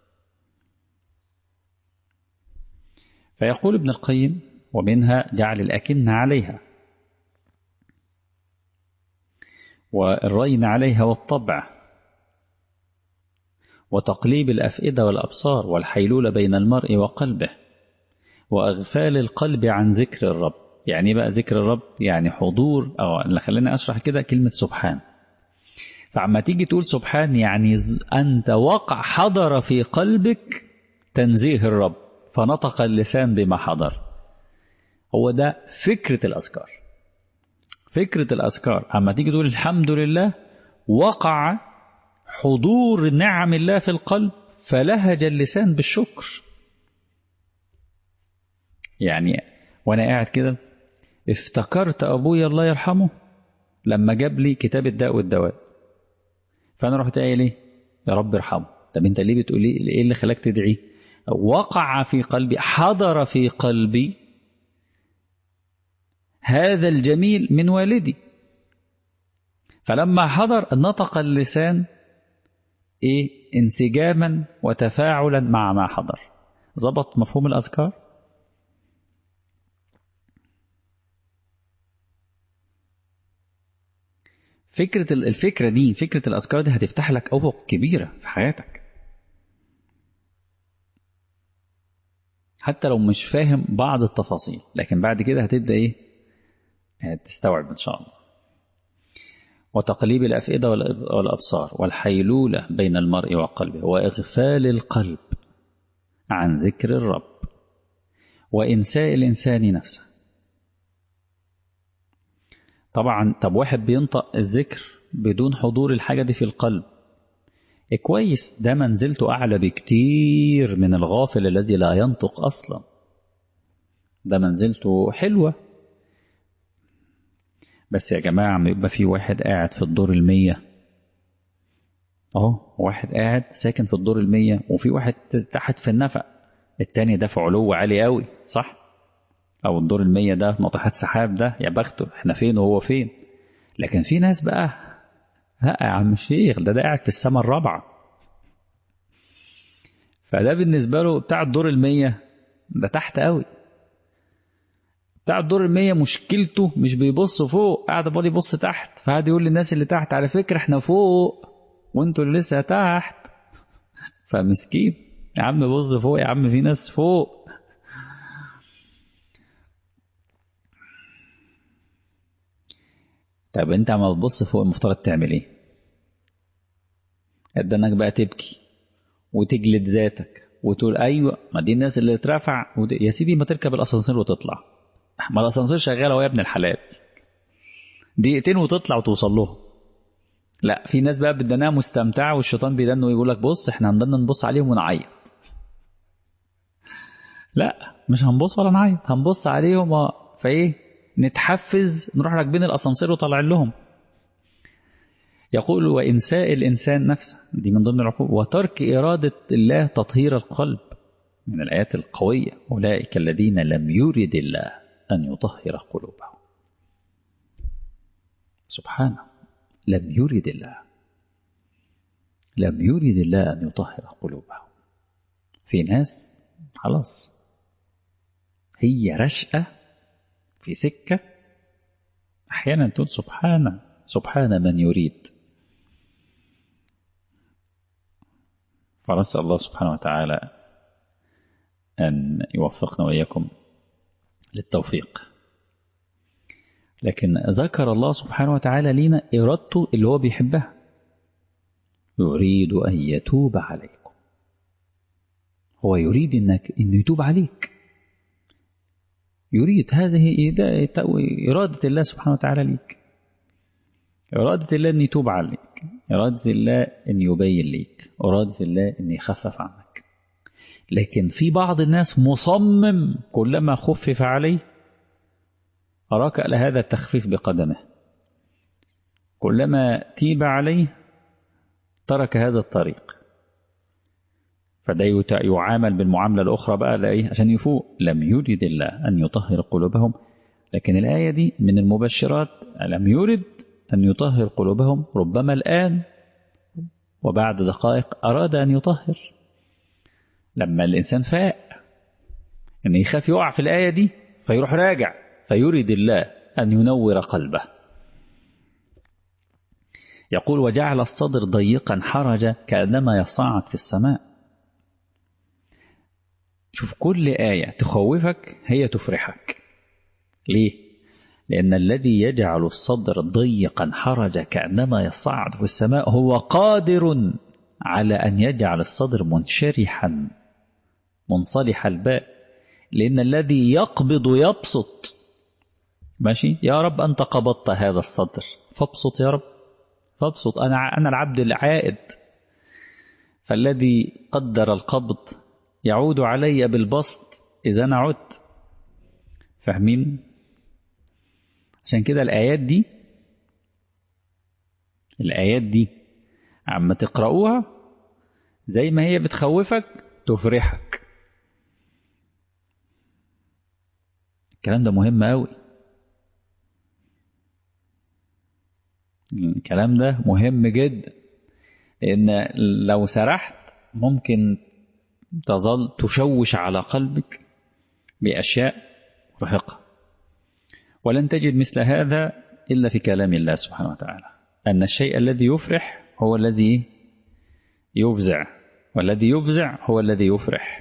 فيقول ابن القيم ومنها جعل الأكنة عليها والرين عليها والطبع وتقليب الأفئدة والأبصار والحيلولة بين المرء وقلبه وأغفال القلب عن ذكر الرب يعني بقى ذكر الرب يعني حضور أو اللي خليني أشرح كده كلمة سبحان فعما تيجي تقول سبحان يعني أنت وقع حضر في قلبك تنزيه الرب فنطق اللسان بما حضر هو ده فكرة الأذكار فكرة الأذكار أما تيجي تقول الحمد لله وقع حضور نعم الله في القلب فلهج اللسان بالشكر يعني وأنا قاعد كده افتكرت أبويا الله يرحمه لما جاب لي كتاب الداء والدواء فأنا رحت قايل إيه يا رب ارحمه طب أنت ليه بتقول لي إيه اللي خلاك تدعي وقع في قلبي حضر في قلبي هذا الجميل من والدي فلما حضر نطق اللسان إيه انسجاما وتفاعلا مع ما حضر ظبط مفهوم الأذكار فكرة الفكرة دي فكرة الأذكار دي هتفتح لك أفق كبيرة في حياتك حتى لو مش فاهم بعض التفاصيل لكن بعد كده هتبدأ إيه تستوعب إن شاء الله وتقليب الأفئدة والأبصار والحيلولة بين المرء وقلبه وإغفال القلب عن ذكر الرب وإنساء الإنسان نفسه طبعا طب واحد بينطق الذكر بدون حضور الحاجة دي في القلب إيه كويس ده منزلته أعلى بكتير من الغافل الذي لا ينطق أصلا ده منزلته حلوة بس يا جماعة ما يبقى في واحد قاعد في الدور المية اهو واحد قاعد ساكن في الدور المية وفي واحد تحت في النفق التاني ده في علو عالي قوي صح او الدور المية ده في ناطحات سحاب ده يا بخته احنا فين وهو فين لكن في ناس بقى لا يا عم الشيخ ده ده قاعد في السماء الرابعة فده بالنسبة له بتاع الدور المية ده تحت قوي بتاع الدور المية مشكلته مش بيبص فوق قاعد عمال يبص تحت فقعد يقول للناس اللي تحت على فكرة احنا فوق وانتوا اللي لسه تحت فمسكين يا عم بص فوق يا عم في ناس فوق طب انت عم تبص فوق المفترض تعمل ايه ده انك بقى تبكي وتجلد ذاتك وتقول ايوه ما دي الناس اللي اترفع ود... يا سيدي ما تركب الاسانسير وتطلع ما الاسانسير شغال اهو يا ابن الحلال دقيقتين وتطلع وتوصل لهم لا في ناس بقى بدناها مستمتعه والشيطان بيدنه ويقول لك بص احنا هنضلنا نبص عليهم ونعيط لا مش هنبص ولا نعيط هنبص عليهم فايه نتحفز نروح راكبين الاسانسير وطالعين لهم يقول وإنساء الإنسان نفسه دي من ضمن العقوبة وترك إرادة الله تطهير القلب من الآيات القوية أولئك الذين لم يرد الله أن يطهر قلوبهم سبحانه لم يرد الله لم يرد الله أن يطهر قلوبهم في ناس خلاص هي رشقة في سكة أحيانا تقول سبحانه سبحان من يريد فنسأل الله سبحانه وتعالى أن يوفقنا وإياكم للتوفيق لكن ذكر الله سبحانه وتعالى لنا إرادته اللي هو بيحبها يريد أن يتوب عليكم هو يريد أنك أنه يتوب عليك يريد هذه إرادة الله سبحانه وتعالى ليك إرادة الله أن يتوب عليك إرادة الله أن يبين ليك إرادة الله أن يخفف عنك لكن في بعض الناس مصمم كلما خفف عليه أراك على هذا التخفيف بقدمه كلما تيب عليه ترك هذا الطريق فده يعامل بالمعاملة الأخرى بقى لأيه عشان يفوق لم يرد الله أن يطهر قلوبهم لكن الآية دي من المبشرات لم يرد أن يطهر قلوبهم ربما الآن وبعد دقائق أراد أن يطهر لما الإنسان فاق أن يخاف يقع في الآية دي فيروح راجع فيريد الله أن ينور قلبه يقول وجعل الصدر ضيقا حرجا كأنما يصعد في السماء شوف كل آية تخوفك هي تفرحك ليه؟ لأن الذي يجعل الصدر ضيقا حرجا كأنما يصعد في السماء هو قادر على أن يجعل الصدر منشرحا منصلح الباء لأن الذي يقبض يبسط ماشي يا رب أنت قبضت هذا الصدر فابسط يا رب فابسط أنا أنا العبد العائد فالذي قدر القبض يعود علي بالبسط إذا أنا عدت فاهمين عشان كده الآيات دي الآيات دي عما تقرأوها زي ما هي بتخوفك تفرحك الكلام ده مهم أوي الكلام ده مهم جدا لأن لو سرحت ممكن تظل تشوش على قلبك بأشياء مرهقة ولن تجد مثل هذا إلا في كلام الله سبحانه وتعالى أن الشيء الذي يفرح هو الذي يفزع والذي يفزع هو الذي يفرح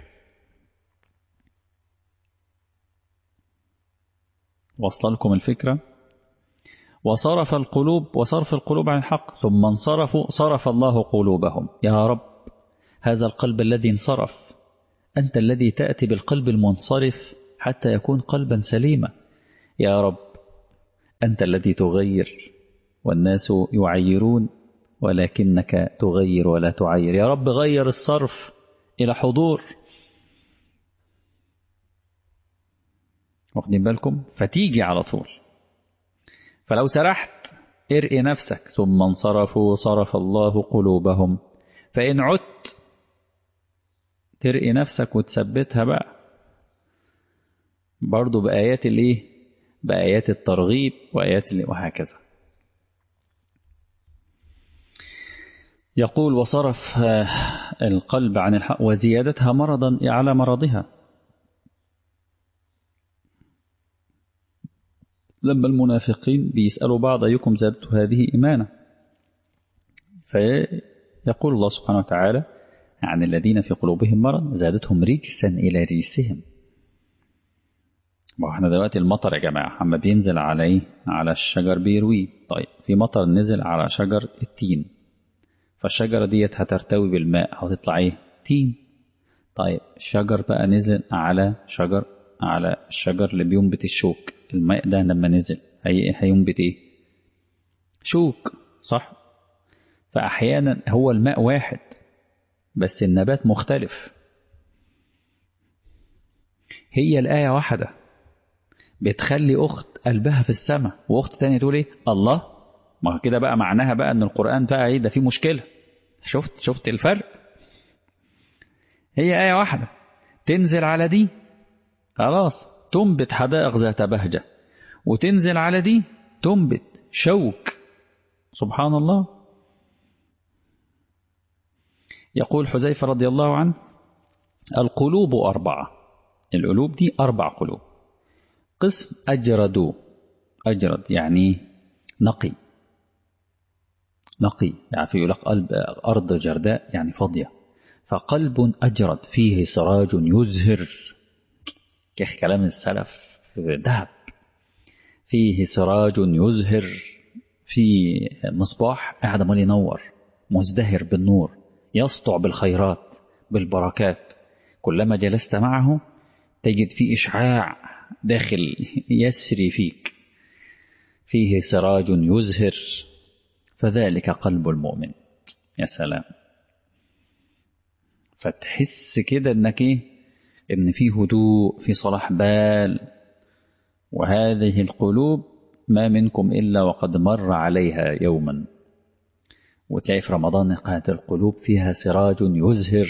وصل لكم الفكرة وصرف القلوب وصرف القلوب عن الحق ثم انصرفوا صرف الله قلوبهم يا رب هذا القلب الذي انصرف أنت الذي تأتي بالقلب المنصرف حتى يكون قلبا سليما يا رب أنت الذي تغير والناس يعيرون ولكنك تغير ولا تعير يا رب غير الصرف إلى حضور واخدين بالكم فتيجي على طول فلو سرحت ارئي نفسك ثم انصرفوا صرف الله قلوبهم فإن عدت ترئي نفسك وتثبتها بقى برضو بآيات الايه بآيات الترغيب وآيات وهكذا يقول وصرف القلب عن الحق وزيادتها مرضا على مرضها لما المنافقين بيسألوا بعض أيكم زادت هذه إيمانا فيقول الله سبحانه وتعالى عن الذين في قلوبهم مرض زادتهم رجسا إلى ريسهم ما احنا دلوقتي المطر يا جماعة اما بينزل على ايه على الشجر بيرويه طيب في مطر نزل على شجر التين فالشجرة ديت هترتوي بالماء هتطلع ايه تين طيب الشجر بقى نزل على شجر على الشجر اللي بينبت الشوك الماء ده لما نزل هي هينبت ايه شوك صح فأحيانا هو الماء واحد بس النبات مختلف هي الآية واحدة بتخلي أخت قلبها في السماء وأخت تانية تقول إيه الله ما كده بقى معناها بقى إن القرآن بقى إيه ده فيه مشكلة شفت شفت الفرق هي آية واحدة تنزل على دي خلاص تنبت حدائق ذات بهجة وتنزل على دي تنبت شوك سبحان الله يقول حذيفة رضي الله عنه القلوب أربعة القلوب دي أربع قلوب قسم أجردوا أجرد يعني نقي نقي يعني في يقول قلب أرض جرداء يعني فاضية فقلب أجرد فيه سراج يزهر كيف كلام السلف ذهب فيه سراج يزهر في مصباح قاعد عمال ينور مزدهر بالنور يسطع بالخيرات بالبركات كلما جلست معه تجد فيه إشعاع داخل يسري فيك فيه سراج يزهر فذلك قلب المؤمن يا سلام فتحس كده انك ايه ان في هدوء في صلاح بال وهذه القلوب ما منكم الا وقد مر عليها يوما وتلاقي في رمضان كانت القلوب فيها سراج يزهر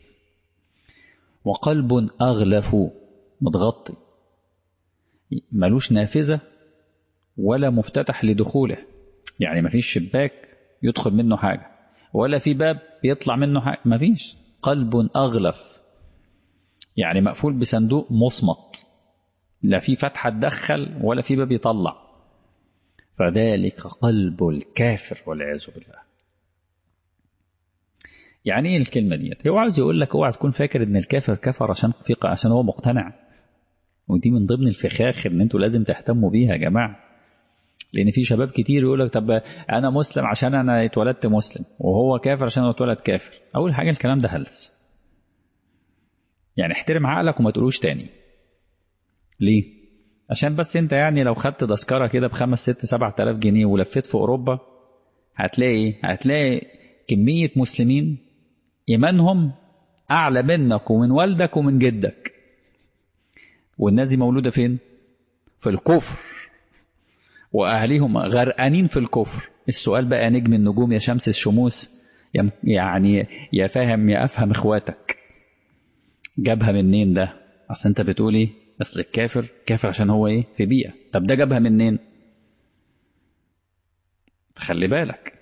وقلب أغلف متغطي ملوش نافذة ولا مفتتح لدخوله يعني مفيش شباك يدخل منه حاجة ولا في باب بيطلع منه حاجة مفيش قلب أغلف يعني مقفول بصندوق مصمت لا في فتحة تدخل ولا في باب يطلع فذلك قلب الكافر والعياذ بالله يعني ايه الكلمه ديت هو عاوز يقول لك اوعى تكون فاكر ان الكافر كفر عشان في عشان هو مقتنع ودي من ضمن الفخاخ ان انتوا لازم تهتموا بيها يا جماعه لان في شباب كتير يقول لك طب انا مسلم عشان انا اتولدت مسلم وهو كافر عشان هو اتولد كافر اول حاجه الكلام ده هلس يعني احترم عقلك وما تقولوش تاني ليه عشان بس انت يعني لو خدت تذكره كده بخمس ست سبع تلاف جنيه ولفيت في اوروبا هتلاقي ايه هتلاقي كميه مسلمين ايمانهم اعلى منك ومن والدك ومن جدك والناس دي مولوده فين في الكفر واهاليهم غرقانين في الكفر السؤال بقى نجم النجوم يا شمس الشموس يعني يا فاهم يا افهم اخواتك جابها منين ده اصل انت بتقول ايه اصل الكافر كافر عشان هو ايه في بيئه طب ده جابها منين خلي بالك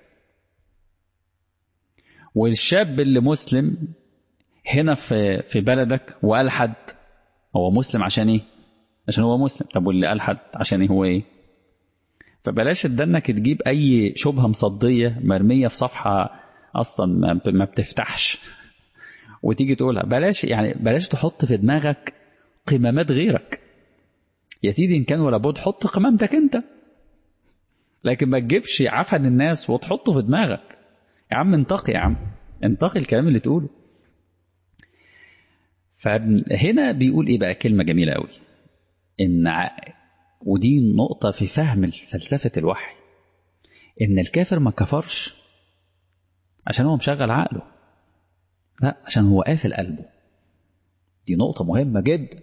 والشاب اللي مسلم هنا في في بلدك والحد هو مسلم عشان ايه عشان هو مسلم طب واللي الحد عشان ايه هو ايه فبلاش تدنك تجيب اي شبهه مصديه مرميه في صفحه اصلا ما بتفتحش وتيجي تقولها بلاش يعني بلاش تحط في دماغك قمامات غيرك يا سيدي ان كان ولا بد حط قمامتك انت لكن ما تجيبش عفن الناس وتحطه في دماغك يا عم انتقي يا عم انتقي الكلام اللي تقوله فهنا بيقول ايه بقى كلمه جميله قوي ان ودي نقطه في فهم فلسفه الوحي ان الكافر ما كفرش عشان هو مشغل عقله لا عشان هو قافل قلبه دي نقطة مهمة جدا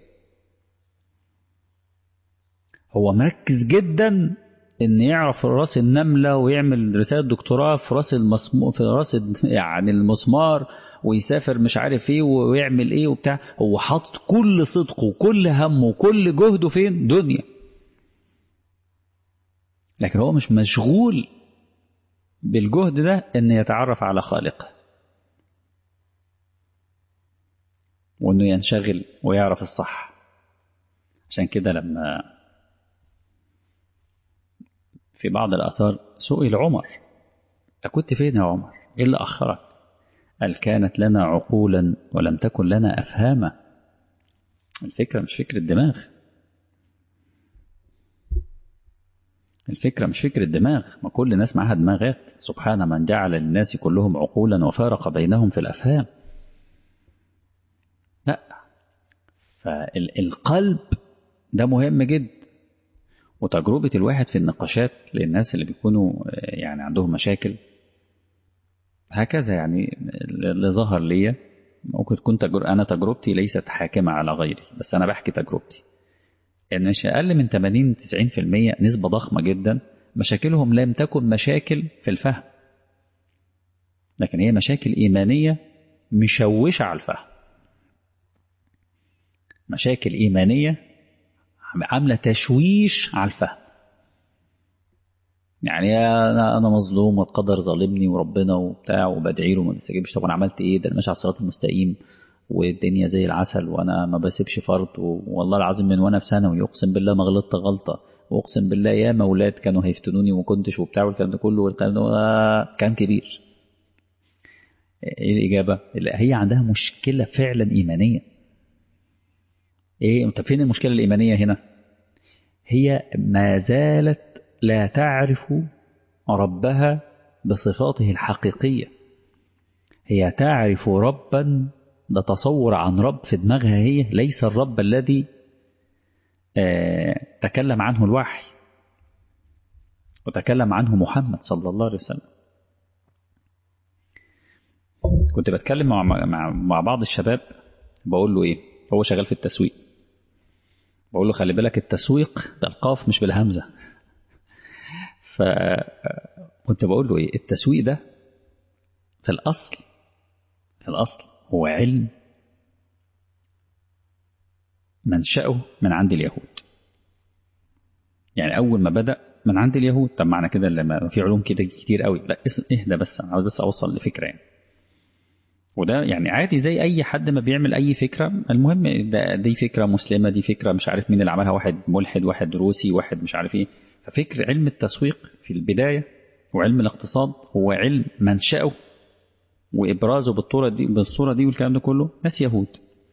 هو مركز جدا ان يعرف راس النملة ويعمل رسالة دكتوراه في راس المسمو في راس يعني المسمار ويسافر مش عارف ايه ويعمل ايه وبتاع هو حاطط كل صدقه وكل همه وكل جهده فين دنيا لكن هو مش مشغول بالجهد ده ان يتعرف على خالقه وانه ينشغل ويعرف الصح عشان كده لما في بعض الآثار سئل عمر أنت كنت فين يا عمر إيه اللي أخرك قال كانت لنا عقولا ولم تكن لنا أفهاما الفكرة مش فكرة دماغ الفكرة مش فكرة دماغ ما كل الناس معاها دماغات سبحان من جعل للناس كلهم عقولا وفارق بينهم في الأفهام لا فالقلب ده مهم جدا وتجربة الواحد في النقاشات للناس اللي بيكونوا يعني عندهم مشاكل هكذا يعني اللي ظهر ليا ممكن تكون تجر... أنا تجربتي ليست حاكمة على غيري بس أنا بحكي تجربتي إن مش أقل من 80 90% نسبة ضخمة جدا مشاكلهم لم تكن مشاكل في الفهم لكن هي مشاكل إيمانية مشوشة على الفهم مشاكل إيمانية عاملة تشويش على الفهم يعني انا انا مظلوم والقدر ظالمني وربنا وبتاع وبدعي له وما بيستجيبش طب انا عملت ايه ده انا ماشي على الصراط المستقيم والدنيا زي العسل وانا ما بسيبش فرض والله العظيم من وانا في ثانوي اقسم بالله ما غلطت غلطه واقسم بالله يا مولاد كانوا هيفتنوني وما كنتش وبتاع والكلام ده كله والكلام ده كان كبير ايه الاجابه هي عندها مشكله فعلا ايمانيه ايه انت فين المشكله الايمانيه هنا هي ما زالت لا تعرف ربها بصفاته الحقيقيه هي تعرف ربا ده تصور عن رب في دماغها هي ليس الرب الذي آه تكلم عنه الوحي وتكلم عنه محمد صلى الله عليه وسلم كنت بتكلم مع, مع, مع بعض الشباب بقول له ايه هو شغال في التسويق بقول له خلي بالك التسويق بالقاف مش بالهمزه فكنت بقول له ايه التسويق ده في الاصل في الاصل هو علم منشأه من عند اليهود يعني اول ما بدأ من عند اليهود طب معنى كده لما في علوم كده كتير قوي لا اهدى بس انا عاوز بس اوصل لفكره يعني وده يعني عادي زي اي حد ما بيعمل اي فكره المهم ده دي فكره مسلمه دي فكره مش عارف مين اللي عملها واحد ملحد واحد روسي واحد مش عارف ايه ففكر علم التسويق في البدايه وعلم الاقتصاد هو علم منشأه وابرازه بالصوره دي بالصوره دي والكلام ده كله ناس يهود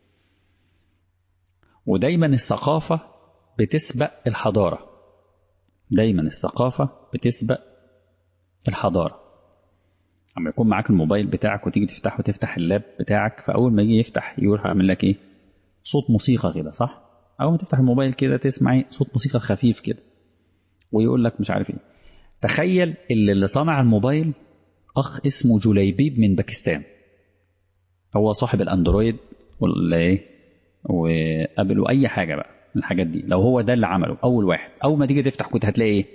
ودايما الثقافه بتسبق الحضاره دايما الثقافه بتسبق الحضاره اما يكون معاك الموبايل بتاعك وتيجي تفتحه وتفتح اللاب بتاعك فاول ما يجي يفتح يروح عامل لك ايه صوت موسيقى كده صح اول ما تفتح الموبايل كده تسمعي صوت موسيقى خفيف كده ويقول لك مش عارف ايه تخيل اللي, اللي صنع الموبايل اخ اسمه جليبيب من باكستان هو صاحب الاندرويد ولا ايه وابل واي حاجه بقى من الحاجات دي لو هو ده اللي عمله اول واحد اول ما تيجي تفتح كنت هتلاقي ايه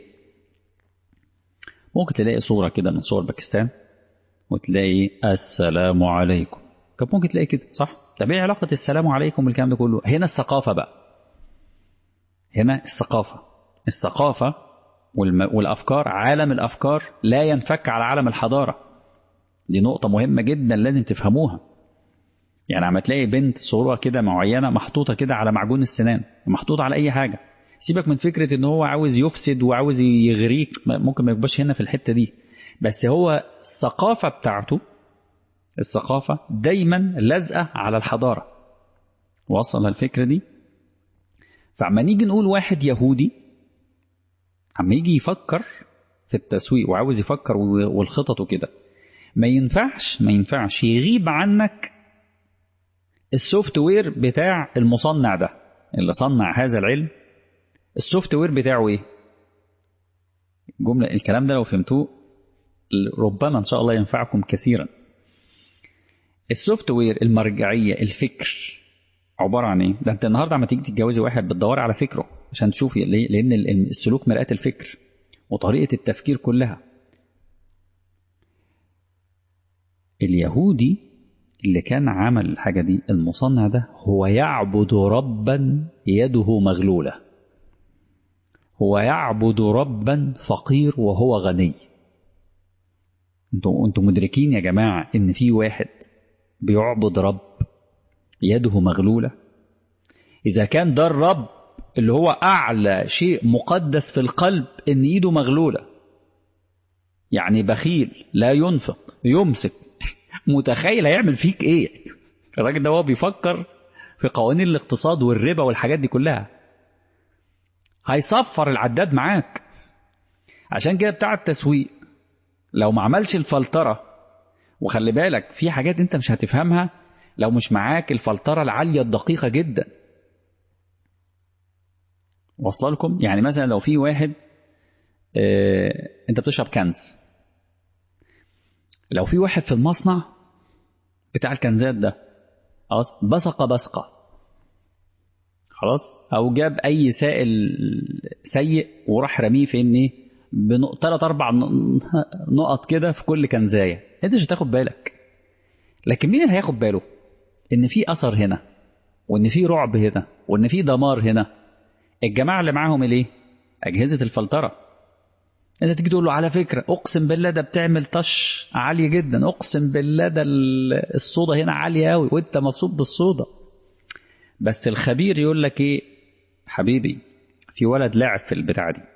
ممكن تلاقي صوره كده من صور باكستان وتلاقي السلام عليكم كان ممكن تلاقي كده صح طب ايه علاقه السلام عليكم بالكلام ده كله هنا الثقافه بقى هنا الثقافه الثقافه والم... والافكار عالم الافكار لا ينفك على عالم الحضاره دي نقطه مهمه جدا لازم تفهموها يعني عم تلاقي بنت صوره كده معينه محطوطه كده على معجون السنان محطوطه على اي حاجه سيبك من فكره ان هو عاوز يفسد وعاوز يغريك ممكن ما يبقاش هنا في الحته دي بس هو الثقافه بتاعته الثقافه دايما لازقه على الحضاره وصل الفكره دي فعما نيجي نقول واحد يهودي عم يجي يفكر في التسويق وعاوز يفكر والخطط وكده ما ينفعش ما ينفعش يغيب عنك السوفت وير بتاع المصنع ده اللي صنع هذا العلم السوفت وير بتاعه ايه جملة الكلام ده لو فهمتوه ربما ان شاء الله ينفعكم كثيرا السوفت وير المرجعية الفكر عبارة عن ايه ده انت النهاردة عم تيجي تتجوزي واحد بتدوري على فكره عشان تشوفي ليه لان السلوك مرآة الفكر وطريقة التفكير كلها اليهودي اللي كان عمل الحاجة دي المصنع ده هو يعبد ربا يده مغلولة هو يعبد ربا فقير وهو غني انتوا انتوا مدركين يا جماعة ان في واحد بيعبد رب يده مغلولة إذا كان ده الرب اللي هو أعلى شيء مقدس في القلب إن إيده مغلولة يعني بخيل لا ينفق يمسك متخيل هيعمل فيك إيه الراجل ده هو بيفكر في قوانين الاقتصاد والربا والحاجات دي كلها هيصفر العداد معاك عشان كده بتاع التسويق لو ما عملش الفلترة وخلي بالك في حاجات انت مش هتفهمها لو مش معاك الفلترة العالية الدقيقة جدا واصله لكم يعني مثلا لو في واحد اه انت بتشرب كنز لو في واحد في المصنع بتاع الكنزات ده خلاص بصقه بصقه خلاص او جاب اي سائل سيء وراح رميه في ان ايه ثلاث اربع نقط كده في كل كنزايه انت مش هتاخد بالك لكن مين اللي هياخد باله ان في اثر هنا وان في رعب هنا وان في دمار هنا الجماعه اللي معاهم الايه اجهزه الفلتره انت تيجي تقول له على فكره اقسم بالله ده بتعمل طش عاليه جدا اقسم بالله ده الصودا هنا عاليه قوي وانت مبسوط بالصودا بس الخبير يقول لك ايه حبيبي في ولد لاعب في البتاعه دي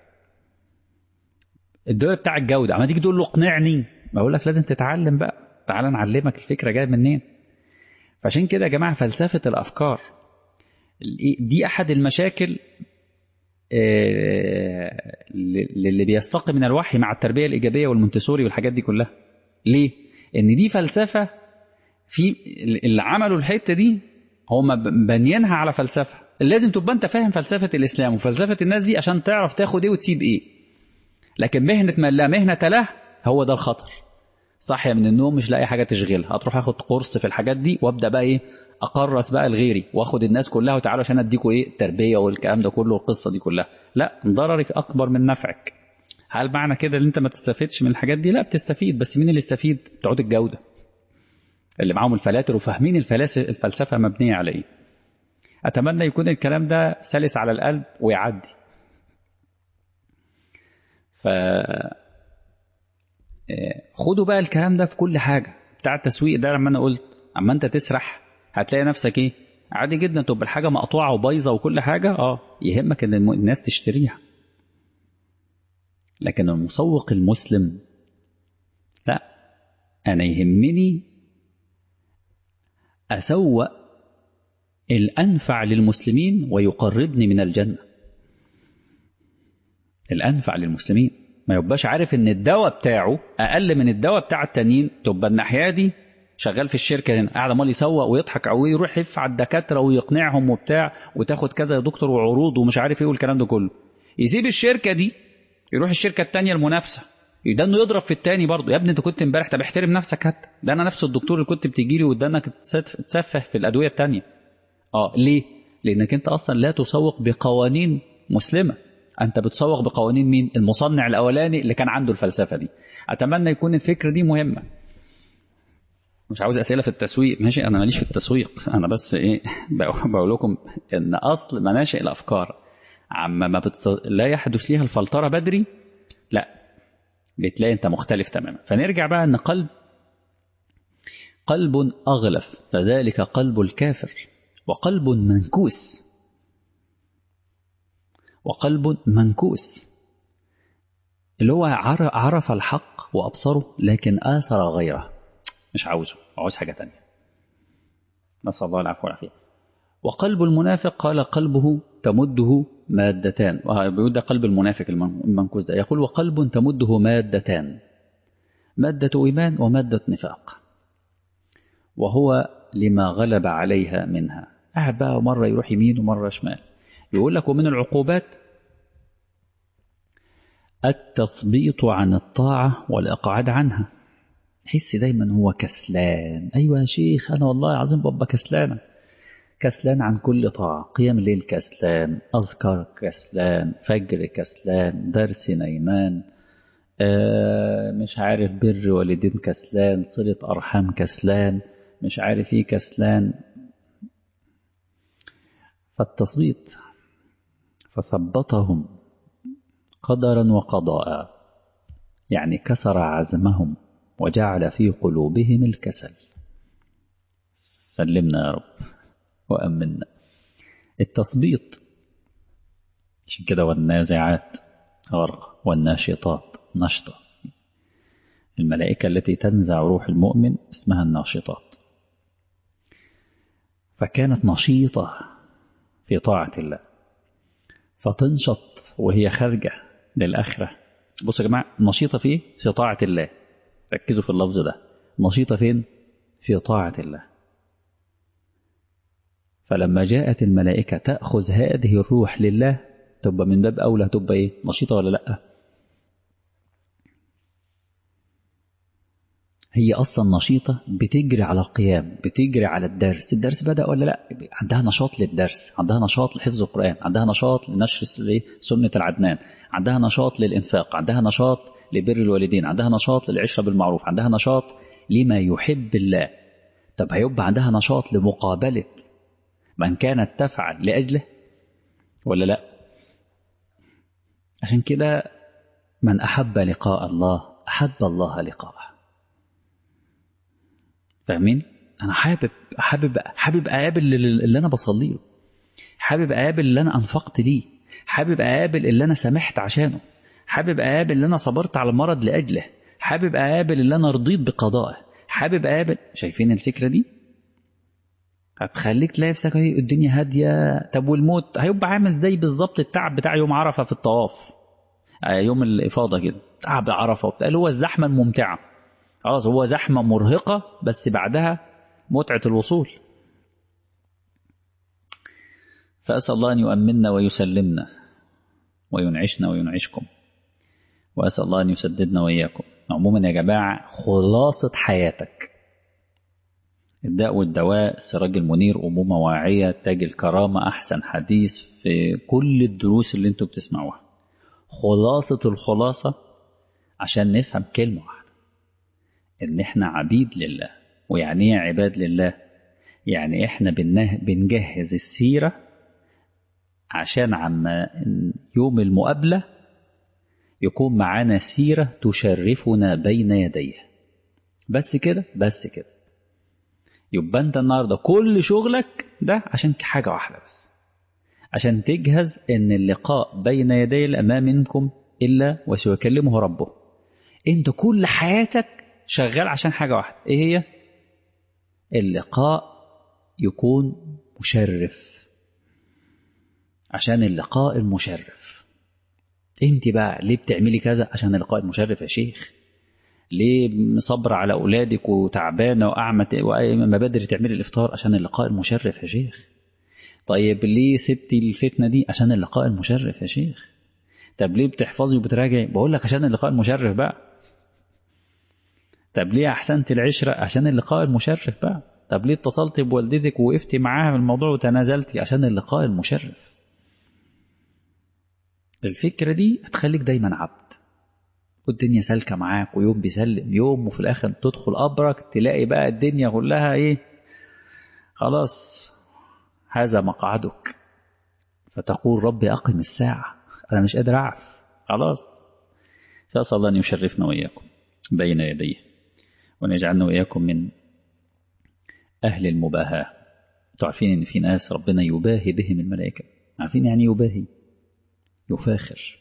الدول بتاع الجوده اما تيجي تقول له اقنعني بقول لك لازم تتعلم بقى تعال نعلمك الفكره جايه منين فعشان كده يا جماعه فلسفه الافكار دي احد المشاكل اللي بيستقي من الوحي مع التربيه الايجابيه والمونتسوري والحاجات دي كلها ليه ان دي فلسفه في اللي عملوا الحته دي هم بانيينها على فلسفه لازم تبقى انت فاهم فلسفه الاسلام وفلسفه الناس دي عشان تعرف تاخد ايه وتسيب ايه لكن مهنه من لا مهنه له هو ده الخطر صاحيه من النوم مش لاقي حاجه تشغلها هتروح اخد قرص في الحاجات دي وابدا بقى ايه اقرص بقى لغيري واخد الناس كلها وتعالوا عشان اديكوا ايه التربيه والكلام ده كله والقصه دي كلها لا ضررك اكبر من نفعك هل معنى كده ان انت ما تستفيدش من الحاجات دي لا بتستفيد بس مين اللي يستفيد بتوع الجوده اللي معاهم الفلاتر وفاهمين الفلسفه مبنيه على ايه اتمنى يكون الكلام ده سلس على القلب ويعدي ف خدوا بقى الكلام ده في كل حاجه بتاع التسويق ده لما انا قلت اما انت تسرح هتلاقي نفسك ايه عادي جدا تبقى الحاجه مقطوعه وبايظه وكل حاجه اه يهمك ان الناس تشتريها لكن المسوق المسلم لا انا يهمني اسوق الانفع للمسلمين ويقربني من الجنه الانفع للمسلمين ما يبقاش عارف ان الدواء بتاعه اقل من الدواء بتاع التانيين تبقى الناحيه دي شغال في الشركه هنا قاعد عمال يسوق ويضحك او يروح يلف على الدكاتره ويقنعهم وبتاع وتاخد كذا يا دكتور وعروض ومش عارف ايه والكلام ده كله يسيب الشركه دي يروح الشركه الثانيه المنافسه ده انه يضرب في التاني برضه يا ابني انت كنت امبارح طب احترم نفسك حتى ده انا نفس الدكتور اللي كنت بتيجي لي وادانك تسفه في الادويه الثانيه اه ليه لانك انت اصلا لا تسوق بقوانين مسلمه انت بتسوق بقوانين مين المصنع الاولاني اللي كان عنده الفلسفه دي اتمنى يكون الفكره دي مهمه مش عاوز اسئله في التسويق ماشي انا ماليش في التسويق انا بس ايه بقول لكم ان اصل مناشئ الافكار عما ما بتص... لا يحدث ليها الفلتره بدري لا بتلاقي انت مختلف تماما فنرجع بقى ان قلب قلب اغلف فذلك قلب الكافر وقلب منكوس وقلب منكوس اللي هو عرف الحق وابصره لكن اثر غيره مش عاوزه عاوز حاجه تانية نسال الله العفو والعافيه وقلب المنافق قال قلبه تمده مادتان بيقول ده قلب المنافق المنكوس ده يقول وقلب تمده مادتان مادة إيمان ومادة نفاق وهو لما غلب عليها منها قاعد بقى مرة يروح يمين ومرة شمال يقول لك ومن العقوبات التثبيط عن الطاعة والإقعاد عنها حس دايما هو كسلان أيوة يا شيخ أنا والله العظيم بابا كسلانة كسلان عن كل طاعة قيام الليل كسلان أذكار كسلان فجر كسلان درس نيمان آه مش عارف بر والدين كسلان صلة أرحام كسلان مش عارف ايه كسلان فالتثبيط فثبطهم قدرا وقضاء يعني كسر عزمهم وجعل في قلوبهم الكسل سلمنا يا رب وأمنا التثبيط عشان كده والنازعات غرق والناشطات نشطة الملائكة التي تنزع روح المؤمن اسمها الناشطات فكانت نشيطة في طاعة الله فتنشط وهي خارجة للآخرة بصوا يا جماعة نشيطة في في طاعة الله ركزوا في اللفظ ده نشيطة فين في طاعة الله فلما جاءت الملائكة تأخذ هذه الروح لله تبقى من باب أولى تبقى إيه نشيطة ولا لأ هي أصلا نشيطة بتجري على القيام بتجري على الدرس الدرس بدأ ولا لا عندها نشاط للدرس عندها نشاط لحفظ القرآن عندها نشاط لنشر سنة العدنان عندها نشاط للإنفاق عندها نشاط لبر الوالدين عندها نشاط للعشرة بالمعروف عندها نشاط لما يحب الله طب هيبقى عندها نشاط لمقابلة من كانت تفعل لأجله ولا لا عشان كده من أحب لقاء الله أحب الله لقاءه فاهمين انا حابب حابب حابب اقابل اللي انا بصلي له حابب اقابل اللي انا انفقت ليه حابب اقابل اللي انا سامحت عشانه حابب اقابل اللي انا صبرت على المرض لاجله حابب اقابل اللي انا رضيت بقضائه حابب اقابل شايفين الفكره دي هتخليك تلاقي نفسك الدنيا هاديه طب والموت هيبقى عامل زي بالظبط التعب بتاع يوم عرفه في الطواف يوم الافاضه كده تعب عرفه وبتاع اللي هو الزحمه الممتعه خلاص هو زحمة مرهقة بس بعدها متعة الوصول فأسأل الله أن يؤمننا ويسلمنا وينعشنا وينعشكم وأسأل الله أن يسددنا وإياكم عموما يا جماعة خلاصة حياتك الداء والدواء السراج المنير أمومة واعية تاج الكرامة أحسن حديث في كل الدروس اللي انتوا بتسمعوها خلاصة الخلاصة عشان نفهم كلمة واحدة ان احنا عبيد لله ويعني ايه عباد لله يعني احنا بنجهز السيرة عشان عما يوم المقابلة يكون معانا سيرة تشرفنا بين يديه بس كده بس كده يبقى انت النهارده كل شغلك ده عشان حاجة واحدة بس عشان تجهز ان اللقاء بين يدي الامام منكم الا وسيكلمه ربه انت كل حياتك شغال عشان حاجة واحدة ايه هي اللقاء يكون مشرف عشان اللقاء المشرف انت بقى ليه بتعملي كذا عشان اللقاء المشرف يا شيخ ليه صبر على أولادك وتعبانة وأعمى وما بدري تعملي الإفطار عشان اللقاء المشرف يا شيخ طيب ليه سبتي الفتنة دي عشان اللقاء المشرف يا شيخ طب ليه بتحفظي وبتراجعي بقول لك عشان اللقاء المشرف بقى طب ليه أحسنت العشرة عشان اللقاء المشرف بقى طب ليه اتصلت بوالدتك ووقفتي معاها في الموضوع وتنازلتي عشان اللقاء المشرف الفكرة دي هتخليك دايما عبد والدنيا سالكة معاك ويوم بيسلم يوم وفي الآخر تدخل قبرك تلاقي بقى الدنيا كلها إيه خلاص هذا مقعدك فتقول ربي أقم الساعة أنا مش قادر أعرف خلاص فأسأل الله أن يشرفنا وإياكم بين يديه وأن يجعلنا وإياكم من أهل المباهاة تعرفين أن في ناس ربنا يباهي بهم الملائكة عارفين يعني يباهي يفاخر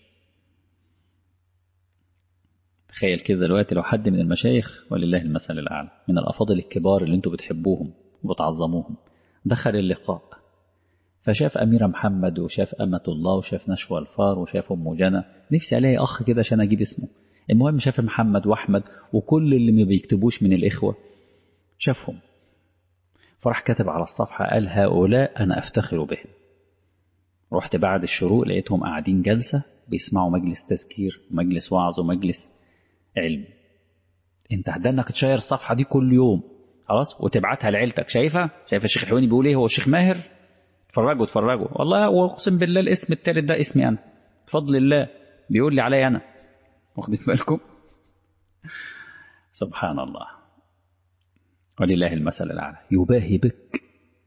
تخيل كده دلوقتي لو حد من المشايخ ولله المثل الأعلى من الأفاضل الكبار اللي انتوا بتحبوهم وبتعظموهم دخل اللقاء فشاف أميرة محمد وشاف أمة الله وشاف نشوى الفار وشاف أم جنى نفسي ألاقي أخ كده عشان أجيب اسمه المهم شاف محمد وأحمد وكل اللي ما بيكتبوش من الإخوة شافهم فراح كتب على الصفحة قال هؤلاء أنا أفتخر بهم رحت بعد الشروق لقيتهم قاعدين جلسة بيسمعوا مجلس تذكير ومجلس وعظ ومجلس علم انت هتدنك تشير الصفحة دي كل يوم خلاص وتبعتها لعيلتك شايفها شايف الشيخ الحويني بيقول ايه هو الشيخ ماهر اتفرجوا اتفرجوا والله واقسم بالله الاسم التالت ده اسمي انا بفضل الله بيقول لي عليا انا واخدين بالكم سبحان الله ولله المثل الاعلى يباهي بك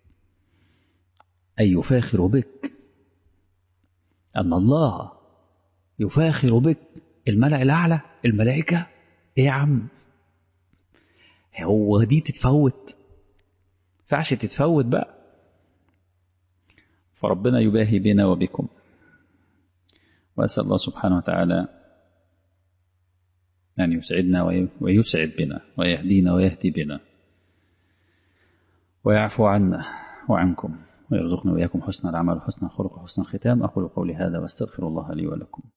اي يفاخر بك ان الله يفاخر بك الملأ الاعلى الملائكه ايه يا عم هو دي تتفوت فعش تتفوت بقى فربنا يباهي بنا وبكم وأسأل الله سبحانه وتعالى أن يسعدنا ويسعد بنا ويهدينا ويهدي بنا ويعفو عنا وعنكم ويرزقنا وإياكم حسن العمل وحسن الخلق وحسن الختام أقول قولي هذا واستغفر الله لي ولكم